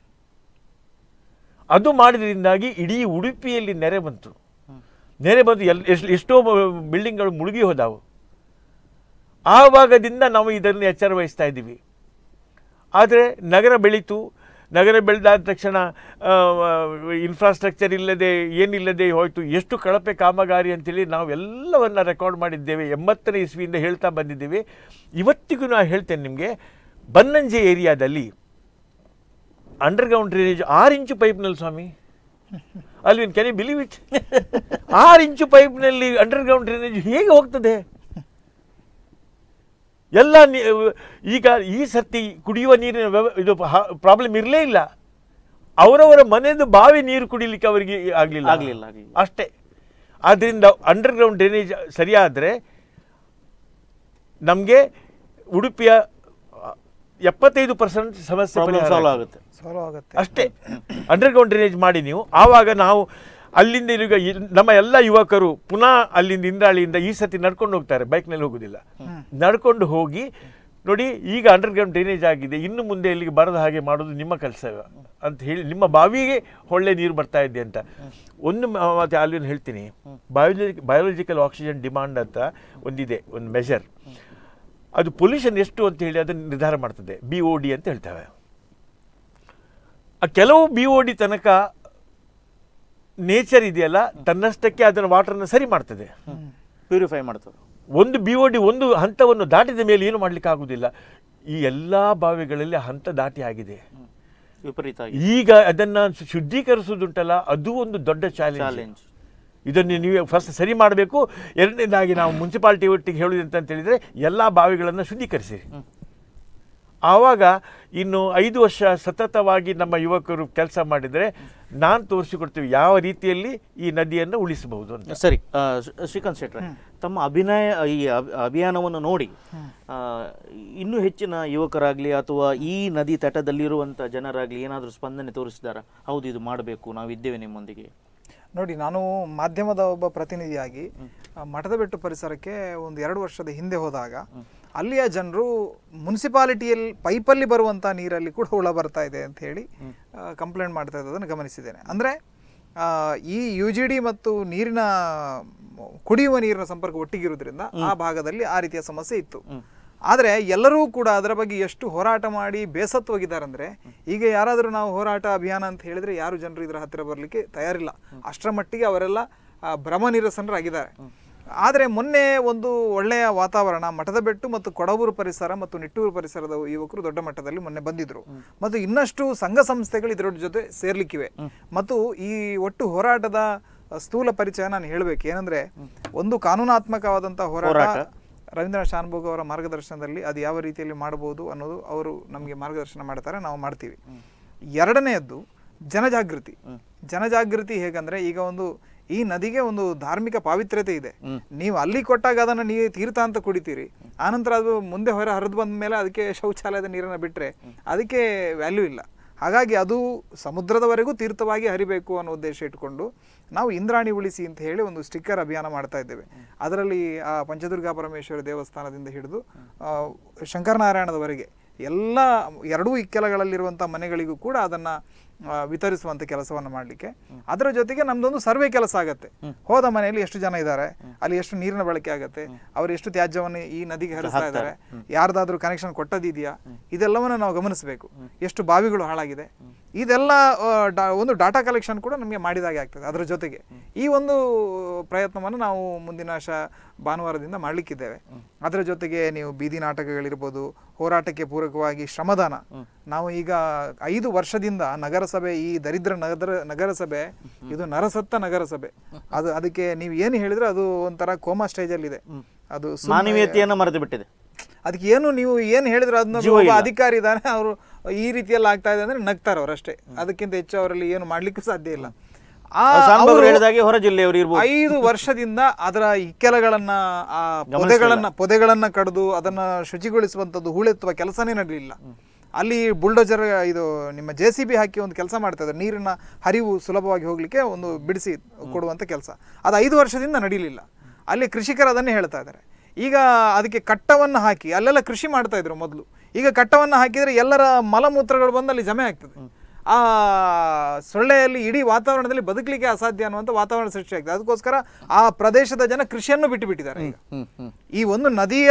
ಅದು ಮಾಡಿದ್ರಿಂದಾಗಿ ಇಡೀ ಉಡುಪಿಯಲ್ಲಿ ನೆರೆ ಬಂತು ನೆರೆ ಬಂದು ಎಲ್ ಎಷ್ಟ್- ಎಷ್ಟೋ ಬಿಲ್ಡಿಂಗ್ಗಳು ಮುಳುಗಿ ಹೋದವು ಆವಾಗದಿಂದ ನಾವು ಇದನ್ನು ಎಚ್ಚರ ವಹಿಸ್ತಾ ಇದ್ದೀವಿ ಆದರೆ ನಗರ ಬೆಳೀತು ನಗರ ಬೆಳೆದಾದ ತಕ್ಷಣ ಇನ್ಫ್ರಾಸ್ಟ್ರಕ್ಚರ್ ಇಲ್ಲದೆ ಏನಿಲ್ಲದೆ ಹೋಯಿತು ಎಷ್ಟು ಕಳಪೆ ಕಾಮಗಾರಿ ಅಂತೇಳಿ ನಾವು ಎಲ್ಲವನ್ನ ರೆಕಾರ್ಡ್ ಮಾಡಿದ್ದೇವೆ ಎಂಬತ್ತನೇ ಇಸ್ವಿಯಿಂದ ಹೇಳ್ತಾ ಬಂದಿದ್ದೇವೆ ಇವತ್ತಿಗೂ ನಾನು ಹೇಳ್ತೇನೆ ನಿಮಗೆ ಬನ್ನಂಜೆ ಏರಿಯಾದಲ್ಲಿ ಅಂಡರ್ಗ್ರೌಂಡ್ ಡ್ರೈನೇಜ್ ಆರು ಇಂಚು ಪೈಪ್ನಲ್ಲಿ ಸ್ವಾಮಿ Alvin can you believe it ಆರು ಇಂಚು ಪೈಪ್ನಲ್ಲಿ ಅಂಡರ್ಗ್ರೌಂಡ್ ಡ್ರೈನೇಜ್ ಹೇಗೆ ಹೋಗ್ತದೆ ಎಲ್ಲ ನೀ- ಈಗ ಈ ಸರ್ತಿ ಕುಡಿಯುವ ನೀರಿನ ವ್ಯವ ಇದು ಪ್ರಾಬ್ಲಮ್ ಇರಲೇ ಇಲ್ಲ ಅವರವರ ಮನೆಯದು ಬಾವಿ ನೀರು ಕುಡಿಲಿಕ್ಕೆ ಅವರಿಗೆ ಆಗಲಿಲ್ಲ ಆಗ್ಲಿಲ್ಲ, ಆಗ್ಲಿಲ್ಲ. ಅಷ್ಟೇ ಆದ್ದರಿಂದ ಅಂಡರ್ಗ್ರೌಂಡ್ ಡ್ರೈನೇಜ್ ಸರಿಯಾದರೆ ನಮಗೆ ಉಡುಪಿಯ ಎಪ್ಪತ್ತೈದು ಪರ್ಸೆಂಟ್ ಸಮಸ್ಯೆ ಪ್ರಾಬ್ಲಮ್ ಪರಿಹಾರ ಸಾಲ್ವ್ ಆಗುತ್ತೆ. ಆಗುತ್ತೆ ಸಾಲ್ವ್ ಆಗುತ್ತೆ ಅಷ್ಟೇ ಅಂಡರ್ಗ್ರೌಂಡ್ ಡ್ರೈನೇಜ್ ಮಾಡಿ ನೀವು ಆವಾಗ ನಾವು ಅಲ್ಲಿಂದ ಈಗ ಇಲ್- ನಮ್ಮ ಎಲ್ಲ ಯುವಕರು ಪುನಃ ಅಲ್ಲಿಂದ ಇಂದ್ರಾಳಿಯಿಂದ ಈ ಸತಿ ನಡ್ಕೊಂಡು ಹೋಗ್ತಾರೆ ಬೈಕ್ನಲ್ಲಿ ಹೋಗುದಿಲ್ಲ ನಡ್ಕೊಂಡು ಹೋಗಿ ನೋಡಿ ಈಗ ಅಂಡರ್ಗ್ರೌಂಡ್ ಡ್ರೈನೇಜ್ ಆಗಿದೆ ಇನ್ನು ಮುಂದೆ ಇಲ್ಲಿಗೆ ಬರದ ಹಾಗೆ ಮಾಡೋದು ನಿಮ್ಮ ಕೆಲಸ ಅಂತ ಹೇಳಿ ನಿಮ್ಮ ಬಾವಿಗೆ ಒಳ್ಳೆ ನೀರು ಬರ್ತಾ ಇದೆ ಅಂತ ಒಂದು ಮ- ಮತ್ತೆ ಅಲ್ಲಿ ಹೇಳ್ತೀನಿ ಬಯೋಲಜಿ ಬಯೋಲಜಿಕಲ್ ಆಕ್ಸಿಜನ್ ಡಿಮಾಂಡ್ ಅಂತ ಒಂದಿದೆ ಒಂದು ಮೆಷರ್ ಅದು ಪೊಲ್ಯೂಷನ್ ಎಷ್ಟು ಅಂತ ಹೇಳಿ ಅದನ್ನು ನಿರ್ಧಾರ ಮಾಡ್ತದೆ ಬಿ ಒ ಡಿ ಅಂತ ಹೇಳ್ತೇವೆ ಆ ಕೆಲವು ಬಿ ಒ ಡಿ ತನಕ ನೇಚರ್ ಇದೆಯಲ್ಲ ತನ್ನಷ್ಟಕ್ಕೆ ಅದನ್ನು ವಾಟರ್ನ ಸರಿ ಮಾಡ್ತದೆ ಪ್ಯೂರಿಫೈ ಮಾಡ್ತಾರೆ ಒಂದು ಬಿ ಒ ಡಿ ಒಂದು ಹಂತವನ್ನು ದಾಟಿದ ಮೇಲೆ ಏನು ಮಾಡ್ಲಿಕ್ಕೆ ಆಗುದಿಲ್ಲ ಈ ಎಲ್ಲ ಬಾವಿಗಳಲ್ಲಿ ಆ ಹಂತ ದಾಟಿ ಆಗಿದೆ ವಿಪರೀತ ಆಗಿ ಈಗ ಅದನ್ನ ಶುದ್ಧೀಕರಿಸುವುದುಂಟಲ್ಲ ಅದು ಒಂದು ದೊಡ್ಡ ಚಾಲೆಂಜ್ ಚಾಲೆಂಜ್ ಇದನ್ನು ನೀವು ಫಸ್ಟ್ ಸರಿ ಮಾಡಬೇಕು ಎರಡನೇದಾಗಿ ನಾವು ಮುನ್ಸಿಪಾಲ್ಟಿ ಒಟ್ಟಿಗೆ ಹೇಳೋದು ಅಂತ ಹೇಳಿದರೆ ಎಲ್ಲ ಬಾವಿಗಳನ್ನು ಶುದ್ಧೀಕರಿಸಿರಿ ಆವಾಗ ಇನ್ನು ಐದು ವರ್ಷ ಸತತವಾಗಿ ನಮ್ಮ ಯುವಕರು ಕೆಲಸ ಮಾಡಿದರೆ ನಾನು ತೋರಿಸಿಕೊಡ್ತೀವಿ ಯಾವ ರೀತಿಯಲ್ಲಿ ಈ ನದಿಯನ್ನು ಉಳಿಸಬಹುದು ಅಂತ ಸರಿ ಆ, ಶ್ರೀ- ಶ್ರೀಕಾಂತ್ ಶೆಟ್ರೆ ತಮ್ಮ ಅಭಿನಯ ಈ ಅಭಿ- ಅಭಿಯಾನವನ್ನು ನೋಡಿ ಆ, ಇನ್ನೂ ಹೆಚ್ಚಿನ ಯುವಕರಾಗ್ಲಿ ಅಥವಾ ಈ ನದಿ ತಟದಲ್ಲಿರುವಂಥ ಜನರಾಗ್ಲಿ ಏನಾದರೂ ಸ್ಪಂದನೆ ತೋರಿಸಿದಾರ ಹೌದು ಇದು ಮಾಡಬೇಕು ನಾವು ಇದ್ದೇವೆ ನಿಮ್ಮೊಂದಿಗೆ ನೋಡಿ ನಾನು ಮಾಧ್ಯಮದ ಒಬ್ಬ ಪ್ರತಿನಿಧಿಯಾಗಿ ಆ, ಮಠದ ಬೆಟ್ಟು ಪರಿಸರಕ್ಕೆ ಒಂದು ಎರಡು ವರ್ಷದ ಹಿಂದೆ ಹೋದಾಗ ಅಲ್ಲಿಯ ಜನರು ಮುನ್ಸಿಪಾಲಿಟಿಯಲ್ಲಿ ಪೈಪಲ್ಲಿ ಬರುವಂಥ ನೀರಲ್ಲಿ ಕೂಡ ಹುಳ ಬರ್ತಾ ಇದೆ ಅಂತ ಹೇಳಿ ಕಂಪ್ಲೇಂಟ್ ಮಾಡ್ತಾ ಇದ್ದದನ್ನು ಗಮನಿಸಿದ್ದೇನೆ ಅಂದರೆ ಈ ಯು ಜಿ ಡಿ ಮತ್ತು ನೀರಿನ ಕುಡಿಯುವ ನೀರಿನ ಸಂಪರ್ಕ ಒಟ್ಟಿಗಿರುವುದರಿಂದ ಆ ಭಾಗದಲ್ಲಿ ಆ ರೀತಿಯ ಸಮಸ್ಯೆ ಇತ್ತು ಆದರೆ ಎಲ್ಲರೂ ಕೂಡ ಅದರ ಬಗ್ಗೆ ಎಷ್ಟು ಹೋರಾಟ ಮಾಡಿ ಬೇಸತ್ತು ಹೋಗಿದ್ದಾರೆ ಅಂದರೆ ಈಗ ಯಾರಾದರೂ ನಾವು ಹೋರಾಟ ಅಭಿಯಾನ ಅಂತ ಹೇಳಿದ್ರೆ ಯಾರು ಜನರು ಇದರ ಹತ್ತಿರ ಬರಲಿಕ್ಕೆ ತಯಾರಿಲ್ಲ ಅಷ್ಟರ ಮಟ್ಟಿಗೆ ಅವರೆಲ್ಲ ಆ, ಭ್ರಮ ನಿರಸನರಾಗಿದ್ದಾರೆ ಆದರೆ ಮೊನ್ನೆ ಒಂದು ಒಳ್ಳೆಯ ವಾತಾವರಣ ಮಠದ ಬೆಟ್ಟು ಮತ್ತು ಕೊಡಗೂರು ಪರಿಸರ ಮತ್ತು ನಿಟ್ಟೂರು ಪರಿಸರದ ಯುವಕರು ದೊಡ್ಡ ಮಟ್ಟದಲ್ಲಿ ಮೊನ್ನೆ ಬಂದಿದ್ರು ಮತ್ತು ಇನ್ನಷ್ಟು ಸಂಘ ಸಂಸ್ಥೆಗಳು ಇದರ ಜೊತೆ ಸೇರ್ಲಿಕ್ಕಿವೆ ಮತ್ತು ಈ ಒಟ್ಟು ಹೋರಾಟದ ಸ್ಥೂಲ ಪರಿಚಯ ನಾನು ಹೇಳಬೇಕು ಏನಂದ್ರೆ ಒಂದು ಕಾನೂನಾತ್ಮಕವಾದಂಥ ಹೋರಾಟ ರವೀಂದ್ರ ಶಾನ್ಭೋಗ್ ಅವರ ಮಾರ್ಗದರ್ಶನದಲ್ಲಿ ಅದು ಯಾವ ರೀತಿಯಲ್ಲಿ ಮಾಡಬಹುದು ಅನ್ನೋದು ಅವರು ನಮಗೆ ಮಾರ್ಗದರ್ಶನ ಮಾಡ್ತಾರೆ ನಾವು ಮಾಡ್ತೀವಿ ಎರಡನೆಯದ್ದು ಜನಜಾಗೃತಿ ಜನಜಾಗೃತಿ ಹೇಗಂದ್ರೆ ಈಗ ಒಂದು ಈ ನದಿಗೆ ಒಂದು ಧಾರ್ಮಿಕ ಪಾವಿತ್ರ್ಯತೆ ಇದೆ ನೀವು ಅಲ್ಲಿ ಕೊಟ್ಟಾಗ ಅದನ್ನು ನೀವು ತೀರ್ಥ ಅಂತ ಕುಡಿತೀರಿ ಆನಂತರ ಅದು ಮುಂದೆ ಹೊರ ಹರಿದು ಬಂದ ಮೇಲೆ ಅದಕ್ಕೆ ಶೌಚಾಲಯದ ನೀರನ್ನು ಬಿಟ್ಟರೆ ಅದಕ್ಕೆ ವ್ಯಾಲ್ಯೂ ಇಲ್ಲ ಹಾಗಾಗಿ ಅದು ಸಮುದ್ರದವರೆಗೂ ತೀರ್ಥವಾಗಿ ಹರಿಬೇಕು ಅನ್ನೋ ಉದ್ದೇಶ ಇಟ್ಕೊಂಡು ನಾವು ಇಂದ್ರಾಣಿ ಉಳಿಸಿ ಅಂತ ಹೇಳಿ ಒಂದು ಸ್ಟಿಕ್ಕರ್ ಅಭಿಯಾನ ಮಾಡ್ತಾ ಇದ್ದೇವೆ ಅದರಲ್ಲಿ ಆ ಪಂಚದುರ್ಗಾ ಪರಮೇಶ್ವರಿ ದೇವಸ್ಥಾನದಿಂದ ಹಿಡಿದು ಆ, ಶಂಕರನಾರಾಯಣದವರೆಗೆ ಎಲ್ಲ ಎರಡೂ ಇಕ್ಕೆಲಗಳಲ್ಲಿರುವಂಥ ಮನೆಗಳಿಗೂ ಕೂಡ ಅದನ್ನು ವಿತರಿಸುವಂಥ ಕೆಲಸವನ್ನು ಮಾಡಲಿಕ್ಕೆ ಅದರ ಜೊತೆಗೆ ನಮ್ದೊಂದು ಸರ್ವೆ ಕೆಲಸ ಆಗತ್ತೆ ಹೋದ ಮನೆಯಲ್ಲಿ ಎಷ್ಟು ಜನ ಇದ್ದಾರೆ ಅಲ್ಲಿ ಎಷ್ಟು ನೀರಿನ ಬಳಕೆ ಆಗತ್ತೆ ಅವರು ಎಷ್ಟು ತ್ಯಾಜ್ಯವನ್ನು ಈ ನದಿಗೆ ಹರಿಸ್ತಾ ಇದ್ದಾರೆ ಯಾರ್ದಾದ್ರೂ ಕನೆಕ್ಷನ್ ಕೊಟ್ಟದಿದೆಯಾ ಇದೆಲ್ಲವನ್ನು ನಾವು ಗಮನಿಸಬೇಕು ಎಷ್ಟು ಬಾವಿಗಳು ಹಾಳಾಗಿದೆ ಇದೆಲ್ಲ ಆ, ಡಾ- ಒಂದು ಡಾಟಾ ಕಲೆಕ್ಷನ್ ಕೂಡ ನಮಗೆ ಮಾಡಿದಾಗೆ ಆಗ್ತದೆ ಅದರ ಜೊತೆಗೆ ಈ ಒಂದು ಪ್ರಯತ್ನವನ್ನು ನಾವು ಮುಂದಿನ ಶ ಭಾನುವಾರದಿಂದ ಮಾಡಲಿಕ್ಕಿದ್ದೇವೆ ಅದರ ಜೊತೆಗೆ ನೀವು ಬೀದಿ ನಾಟಕಗಳಿರ್ಬೋದು ಹೋರಾಟಕ್ಕೆ ಪೂರಕವಾಗಿ ಶ್ರಮದಾನ ನಾವು ಈಗ ಐದು ವರ್ಷದಿಂದ ನಗರಸಭೆ ಈ ದರಿದ್ರ ನಗರ ನಗರಸಭೆ ಇದು ನರಸತ್ತ ನಗರಸಭೆ ಅದು ಅದಕ್ಕೆ ನೀವು ಏನು ಹೇಳಿದ್ರೆ ಅದು ಒಂಥರ ಕೋಮಾ ಸ್ಟೇಜಲ್ಲಿದೆ ಅದು ಸುಮ್ನೆ- ಮಾನವೀಯತೆಯನ್ನು ಮರೆತು ಬಿಟ್ಟಿದೆ ಅದಕ್ಕೆ ಏನು ನೀವು ಏನು ಹೇಳಿದ್ರೆ ಅದನ್ನ ಒಬ್ಬ ಅಧಿಕಾರಿ ಇದ್ದಾನೆ ಅವರು ಈ ರೀತಿಯಲ್ಲಿ ಆಗ್ತಾ ಇದೆ ಅಂದ್ರೆ ನಗ್ತಾರೆ ಅವರಷ್ಟೇ ಅದಕ್ಕಿಂತ ಹೆಚ್ಚು ಅವರಲ್ಲಿ ಏನು ಮಾಡ್ಲಿಕ್ಕೂ ಸಾಧ್ಯ ಇಲ್ಲ ಆ ಶಾನ್ಭೋಗ್ ಅವರು ಹೇಳಿದಾಗೆ ಹೊರ ಜಿಲ್ಲೆಯವರು ಇರ್ಬೋದು ಐದು ವರ್ಷದಿಂದ ಅದರ ಇಕ್ಕೆಲಗಳನ್ನ ಆ ಪೊದೆಗಳನ್ನ ಪೊದೆಗಳನ್ನ ಕಡಿದು ಅದನ್ನ ಶುಚಿಗೊಳಿಸುವಂಥದ್ದು ಹೂಳೆತ್ತುವ ಕೆಲಸನೇ ನಡೆಯಲಿಲ್ಲ ಅಲ್ಲಿ ಬುಲ್ಡೋಜರ್ ಇದು ನಿಮ್ಮ ಜೆ ಸಿ ಬಿ ಹಾಕಿ ಒಂದು ಕೆಲಸ ಮಾಡ್ತಾ ಇದ್ದಾರೆ ನೀರಿನ ಹರಿವು ಸುಲಭವಾಗಿ ಹೋಗ್ಲಿಕ್ಕೆ ಒಂದು ಬಿಡಿಸಿ ಕೊಡುವಂಥ ಕೆಲಸ ಅದು ಐದು ವರ್ಷದಿಂದ ನಡೀಲಿಲ್ಲ ಅಲ್ಲಿ ಕೃಷಿಕರು ಅದನ್ನೇ ಹೇಳ್ತಾ ಇದ್ದಾರೆ ಈಗ ಅದಕ್ಕೆ ಕಟ್ಟವನ್ನು ಹಾಕಿ ಅಲ್ಲೆಲ್ಲ ಕೃಷಿ ಮಾಡ್ತಾ ಇದ್ರು ಮೊದಲು ಈಗ ಕಟ್ಟವನ್ನು ಹಾಕಿದರೆ ಎಲ್ಲರ ಮಲಮೂತ್ರಗಳು ಬಂದು ಅಲ್ಲಿ ಜಮೆ ಆಗ್ತದೆ ಆ ಸೊಳ್ಳೆಯಲ್ಲಿ ಇಡೀ ವಾತಾವರಣದಲ್ಲಿ ಬದುಕಲಿಕ್ಕೆ ಅಸಾಧ್ಯ ಅನ್ನುವಂಥ ವಾತಾವರಣ ಸೃಷ್ಟಿಯಾಗ್ತದೆ ಅದಕ್ಕೋಸ್ಕರ ಆ ಪ್ರದೇಶದ ಜನ ಕೃಷಿಯನ್ನು ಬಿಟ್ಟು ಬಿಟ್ಟಿದ್ದಾರೆ ಈಗ ಹ್ಮ್ ಹ್ಮ್ ಈ ಒಂದು ನದಿಯ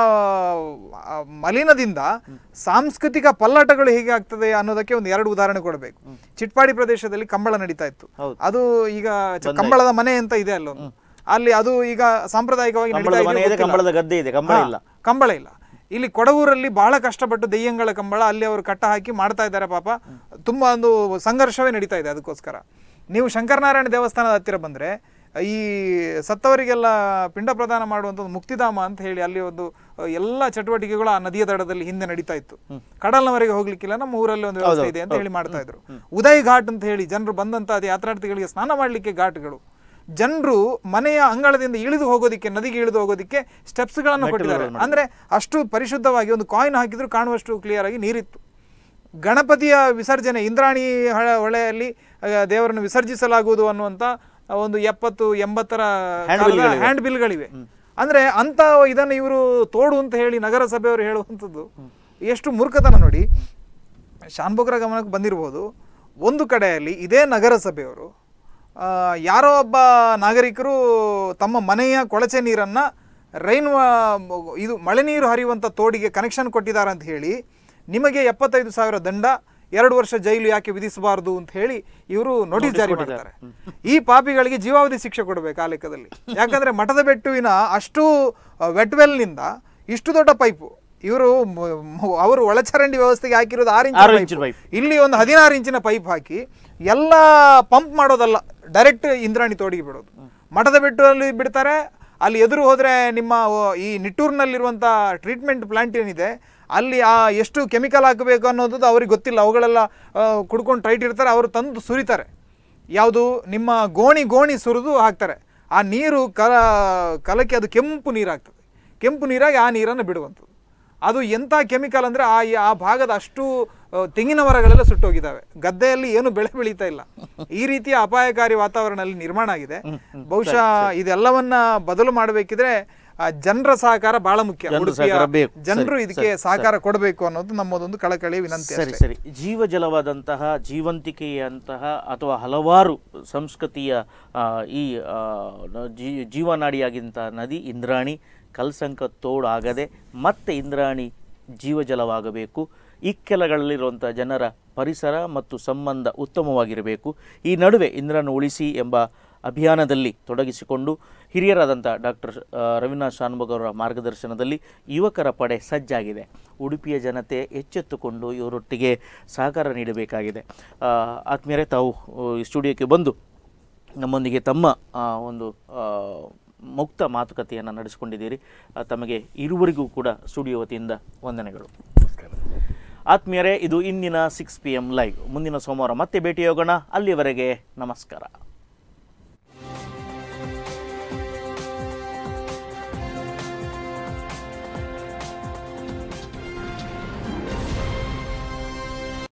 ಆ, ಮಲಿನದಿಂದ ಸಾಂಸ್ಕೃತಿಕ ಪಲ್ಲಟಗಳು ಹೇಗೆ ಆಗ್ತದೆ ಅನ್ನೋದಕ್ಕೆ ಒಂದು ಎರಡು ಉದಾಹರಣೆ ಕೊಡಬೇಕು ಚಿಟ್ಪಾಡಿ ಪ್ರದೇಶದಲ್ಲಿ ಕಂಬಳ ನಡೀತಾ ಇತ್ತು ಹೌದು. ಅದು ಈಗ ಚ- ಕಂಬಳದ ಮನೆ ಅಂತ ಇದೆ ಅಲ್ಲೊಂದು ಅಲ್ಲಿ ಅದು ಈಗ ಸಾಂಪ್ರದಾಯಿಕವಾಗಿ ನಡೀತಾ ಕಂಬಳದ ಮನೆ ಇದೆಯೋ ಇದೆ ಗೊತ್ತಿಲ್ಲ. ಕಂಬಳದ ಗದ್ದೆ ಇದೆ ಕಂಬಳ ಹಾ, ಇಲ್ಲ ಕಂಬಳ ಇಲ್ಲ ಇಲ್ಲಿ ಕೊಡಗೂರಲ್ಲಿ ಬಹಳ ಕಷ್ಟಪಟ್ಟು ದೆಯ್ಯಂಗಳ ಕಂಬಳ ಅಲ್ಲಿ ಅವರು ಕಟ್ಟ ಹಾಕಿ ಮಾಡ್ತಾ ಇದ್ದಾರೆ ಪಾಪ ತುಂಬಾ ಒಂದು ಸಂಘರ್ಷವೇ ನಡೀತಾ ಇದೆ ಅದಕ್ಕೋಸ್ಕರ ನೀವು ಶಂಕರನಾರಾಯಣ ದೇವಸ್ಥಾನದ ಹತ್ತಿರ ಬಂದ್ರೆ ಈ ಸತ್ತವರಿಗೆಲ್ಲ ಪಿಂಡ ಪ್ರದಾನ ಮಾಡುವಂಥ ಒಂದು ಮುಕ್ತಿಧಾಮ ಅಂತ ಹೇಳಿ ಅಲ್ಲಿ ಒಂದು ಅಹ್, ಎಲ್ಲ ಚಟುವಟಿಕೆಗಳು ಆ ನದಿಯ ದಡದಲ್ಲಿ ಹಿಂದೆ ನಡೀತಾ ಇತ್ತು ಕಡಲ್ನವರೆಗೆ ಹೋಗ್ಲಿಕ್ಕಿಲ್ಲ ನಮ್ಮ ಊರಲ್ಲಿ ಒಂದು ವ್ಯವಸ್ಥೆ ಇದೆ ಅಂತ ಹೇಳಿ ಮಾಡ್ತಾ ಇದ್ರು ಉದಯ್ ಘಾಟ್ ಅಂತ ಹೇಳಿ ಜನರು ಬಂದಂತ ಅದು ಯಾತ್ರಾರ್ಥಿಗಳಿಗೆ ಸ್ನಾನ ಮಾಡ್ಲಿಕ್ಕೆ ಘಾಟ್ಗಳು ಜನರು ಮನೆಯ ಅಂಗಳದಿಂದ ಇಳಿದು ಹೋಗೋದಿಕ್ಕೆ ನದಿಗೆ ಇಳಿದು ಹೋಗೋದಿಕ್ಕೆ ಸ್ಟೆಪ್ಸ್ಗಳನ್ನು ಕೊಟ್ಟಿದ್ದಾರೆ ಅಂದ್ರೆ ಅಷ್ಟು ಪರಿಶುದ್ಧವಾಗಿ ಒಂದು ಕಾಯಿನ್ ಹಾಕಿದ್ರು ಕಾಣುವಷ್ಟು ಕ್ಲಿಯರ್ ಆಗಿ ನೀರಿತ್ತು ಗಣಪತಿಯ ವಿಸರ್ಜನೆ ಇಂದ್ರಾಣಿ ಹಳ- ಹೊಳೆಯಲ್ಲಿ ಆ, ದೇವರನ್ನು ವಿಸರ್ಜಿಸಲಾಗುವುದು ಅನ್ನುವಂಥ ಒಂದು ಎಪ್ಪತ್ತು ಎಂಬತ್ತರ ಹ್ಯಾಂಡ್ ಬಿಲ್ಗಳಿವೆ ಅಂದ್ರೆ ಅಂತ ಇದನ್ನು ಇವರು ತೋಡು ಅಂತ ಹೇಳಿ ನಗರಸಭೆಯವರು ಹೇಳುವಂಥದ್ದು ಎಷ್ಟು ಮೂರ್ಖತನ ನೋಡಿ ಶಾನ್ಭೋಗ್ರ ಗಮನಕ್ಕೆ ಬಂದಿರ್ಬೋದು ಒಂದು ಕಡೆಯಲ್ಲಿ ಇದೇ ನಗರಸಭೆಯವರು ಆ, ಯಾರೋ ಒಬ್ಬ ನಾಗರಿಕರು ತಮ್ಮ ಮನೆಯ ಕೊಳಚೆ ನೀರನ್ನು ರೈನ್ ವಾ- ಇದು ಮಳೆ ನೀರು ಹರಿಯುವಂಥ ತೋಡಿಗೆ ಕನೆಕ್ಷನ್ ಕೊಟ್ಟಿದ್ದಾರೆ ಅಂತ ಹೇಳಿ ನಿಮಗೆ ಎಪ್ಪತ್ತೈದು ಸಾವಿರ ದಂಡ ಎರಡು ವರ್ಷ ಜೈಲು ಯಾಕೆ ವಿಧಿಸಬಾರದು ಅಂತ ಹೇಳಿ ಇವರು ನೋಟಿಸ್ ಜಾರಿ ಮಾಡ್ತಾರೆ ಈ ಪಾಪಿಗಳಿಗೆ ಜೀವಾವಧಿ ಶಿಕ್ಷೆ ಕೊಡಬೇಕು ಆ ಲೆಕ್ಕದಲ್ಲಿ ಯಾಕಂದ್ರೆ ಮಠದ ಬೆಟ್ಟುವಿನ ಅಷ್ಟು ವೆಟ್ವೆಲ್ನಿಂದ ಇಷ್ಟು ದೊಡ್ಡ ಪೈಪು ಇವರು ಅವರು ಒಳಚರಂಡಿ ವ್ಯವಸ್ಥೆಗೆ ಹಾಕಿರೋದು ಆರು ಆರು ಇಂಚ್ ಇಂಚಿನ ಪೈಪ್ ಇಲ್ಲಿ ಒಂದು ಹದಿನಾರು ಇಂಚಿನ ಪೈಪ್ ಹಾಕಿ ಎಲ್ಲ ಪಂಪ್ ಮಾಡೋದಲ್ಲ ಡೈರೆಕ್ಟ್ ಇಂದ್ರಾಣಿ ತೋಡಿಗೆ ಬಿಡೋದು ಮಠದ ಬೆಟ್ಟಲ್ಲಿ ಬಿಡ್ತಾರೆ ಅಲ್ಲಿ ಎದುರು ಹೋದರೆ ನಿಮ್ಮ ಓ, ಈ ನಿಟ್ಟೂರಿನಲ್ಲಿರುವಂಥ ಟ್ರೀಟ್ಮೆಂಟ್ ಪ್ಲಾಂಟ್ ಏನಿದೆ ಅಲ್ಲಿ ಆ ಎಷ್ಟು ಕೆಮಿಕಲ್ ಹಾಕಬೇಕು ಅನ್ನೋದು ಅವ್ರಿಗೆ ಗೊತ್ತಿಲ್ಲ ಅವುಗಳೆಲ್ಲ ಆ, ಕುಡ್ಕೊಂಡು ಟೈಟ್ ಇರ್ತಾರೆ ಅವರು ತಂದು ಸುರಿತಾರೆ ಯಾವುದು ನಿಮ್ಮ ಗೋಣಿ ಗೋಣಿ ಸುರಿದು ಹಾಕ್ತಾರೆ ಆ ನೀರು ಕಲ ಕಲಕ್ಕೆ ಅದು ಕೆಂಪು ನೀರಾಗ್ತದೆ ಕೆಂಪು ನೀರಾಗಿ ಆ ನೀರನ್ನು ಬಿಡುವಂಥದ್ದು ಅದು ಎಂಥ ಕೆಮಿಕಲ್ ಅಂದರೆ ಆ ಆ ಭಾಗದ ಅಷ್ಟು ಆ, ತೆಂಗಿನ ಮರಗಳೆಲ್ಲ ಸುಟ್ಟೋಗಿದ್ದಾವೆ ಗದ್ದೆಯಲ್ಲಿ ಏನು ಬೆಳೆ ಬೆಳೀತಾ ಇಲ್ಲ ಈ ರೀತಿಯ ಅಪಾಯಕಾರಿ ವಾತಾವರಣದಲ್ಲಿ ನಿರ್ಮಾಣ ಆಗಿದೆ ಬಹುಶಃ ಇದೆಲ್ಲವನ್ನ ಬದಲು ಮಾಡಬೇಕಿದ್ರೆ ಜನರ ಸಹಕಾರ ಬಹಳ ಮುಖ್ಯ ಜನರ ಉಡುಪಿಯ ಸಹಕಾರ ಬೇಕು. ಜನರು ಸರಿ, ಇದಕ್ಕೆ ಸಹಕಾರ ಕೊಡಬೇಕು ಅನ್ನೋದು ನಮ್ಮದೊಂದು ಕಳಕಳಿ ವಿನಂತಿ ಸರಿ ಅಷ್ಟೇ. ಸರಿ ಜೀವಜಲವಾದಂತಹ ಜೀವಂತಿಕೆಯಂತಹ ಅಥವಾ ಹಲವಾರು ಸಂಸ್ಕೃತಿಯ ಆ, ಈ ಆ, ನ- ಜೀ- ಜೀವನಾಡಿಯಾಗಿಂತ ನದಿ ಇಂದ್ರಾಣಿ ಕಲ್ಸಂಕ ತೋಡಾಗದೆ ಮತ್ತೆ ಇಂದ್ರಾಣಿ ಜೀವಜಲವಾಗಬೇಕು ಇಕ್ಕೆಲಗಳಲ್ಲಿರುವಂಥ ಜನರ ಪರಿಸರ ಮತ್ತು ಸಂಬಂಧ ಉತ್ತಮವಾಗಿರಬೇಕು ಈ ನಡುವೆ ಇಂದ್ರನ ಉಳಿಸಿ ಎಂಬ ಅಭಿಯಾನದಲ್ಲಿ ತೊಡಗಿಸಿಕೊಂಡು ಹಿರಿಯರಾದಂಥ ಡಾಕ್ಟರ್ ರವೀನಾಥ್ ಶಾನ್ಭೋಗ್ ಅವರ ಮಾರ್ಗದರ್ಶನದಲ್ಲಿ ಯುವಕರ ಪಡೆ ಸಜ್ಜಾಗಿದೆ ಉಡುಪಿಯ ಜನತೆ ಎಚ್ಚೆತ್ತುಕೊಂಡು ಇವರೊಟ್ಟಿಗೆ ಸಹಕಾರ ನೀಡಬೇಕಾಗಿದೆ ಆ, ಆತ್ಮೀಯರೇ ತಾವು ಆ, ಈ ಸ್ಟುಡಿಯೋಕ್ಕೆ ಬಂದು ನಮ್ಮೊಂದಿಗೆ ತಮ್ಮ ಆ, ಒಂದು ಆ, ಮುಕ್ತ ಮಾತುಕತೆಯನ್ನು ನಡೆಸಿಕೊಂಡಿದ್ದೀರಿ ಆ, ತಮಗೆ ಇರುವರಿಗೂ ಕೂಡ ಸ್ಟುಡಿಯೋ ವತಿಯಿಂದ ವಂದನೆಗಳು ಆತ್ಮೀಯರೇ ಇದು ಇಂದಿನ ಸಿಕ್ಸ್ ಪಿ ಎಮ್ ಲೈವ್ ಮುಂದಿನ ಸೋಮವಾರ ಮತ್ತೆ ಭೇಟಿಯಾಗೋಣ ಅಲ್ಲಿವರೆಗೆ ನಮಸ್ಕಾರ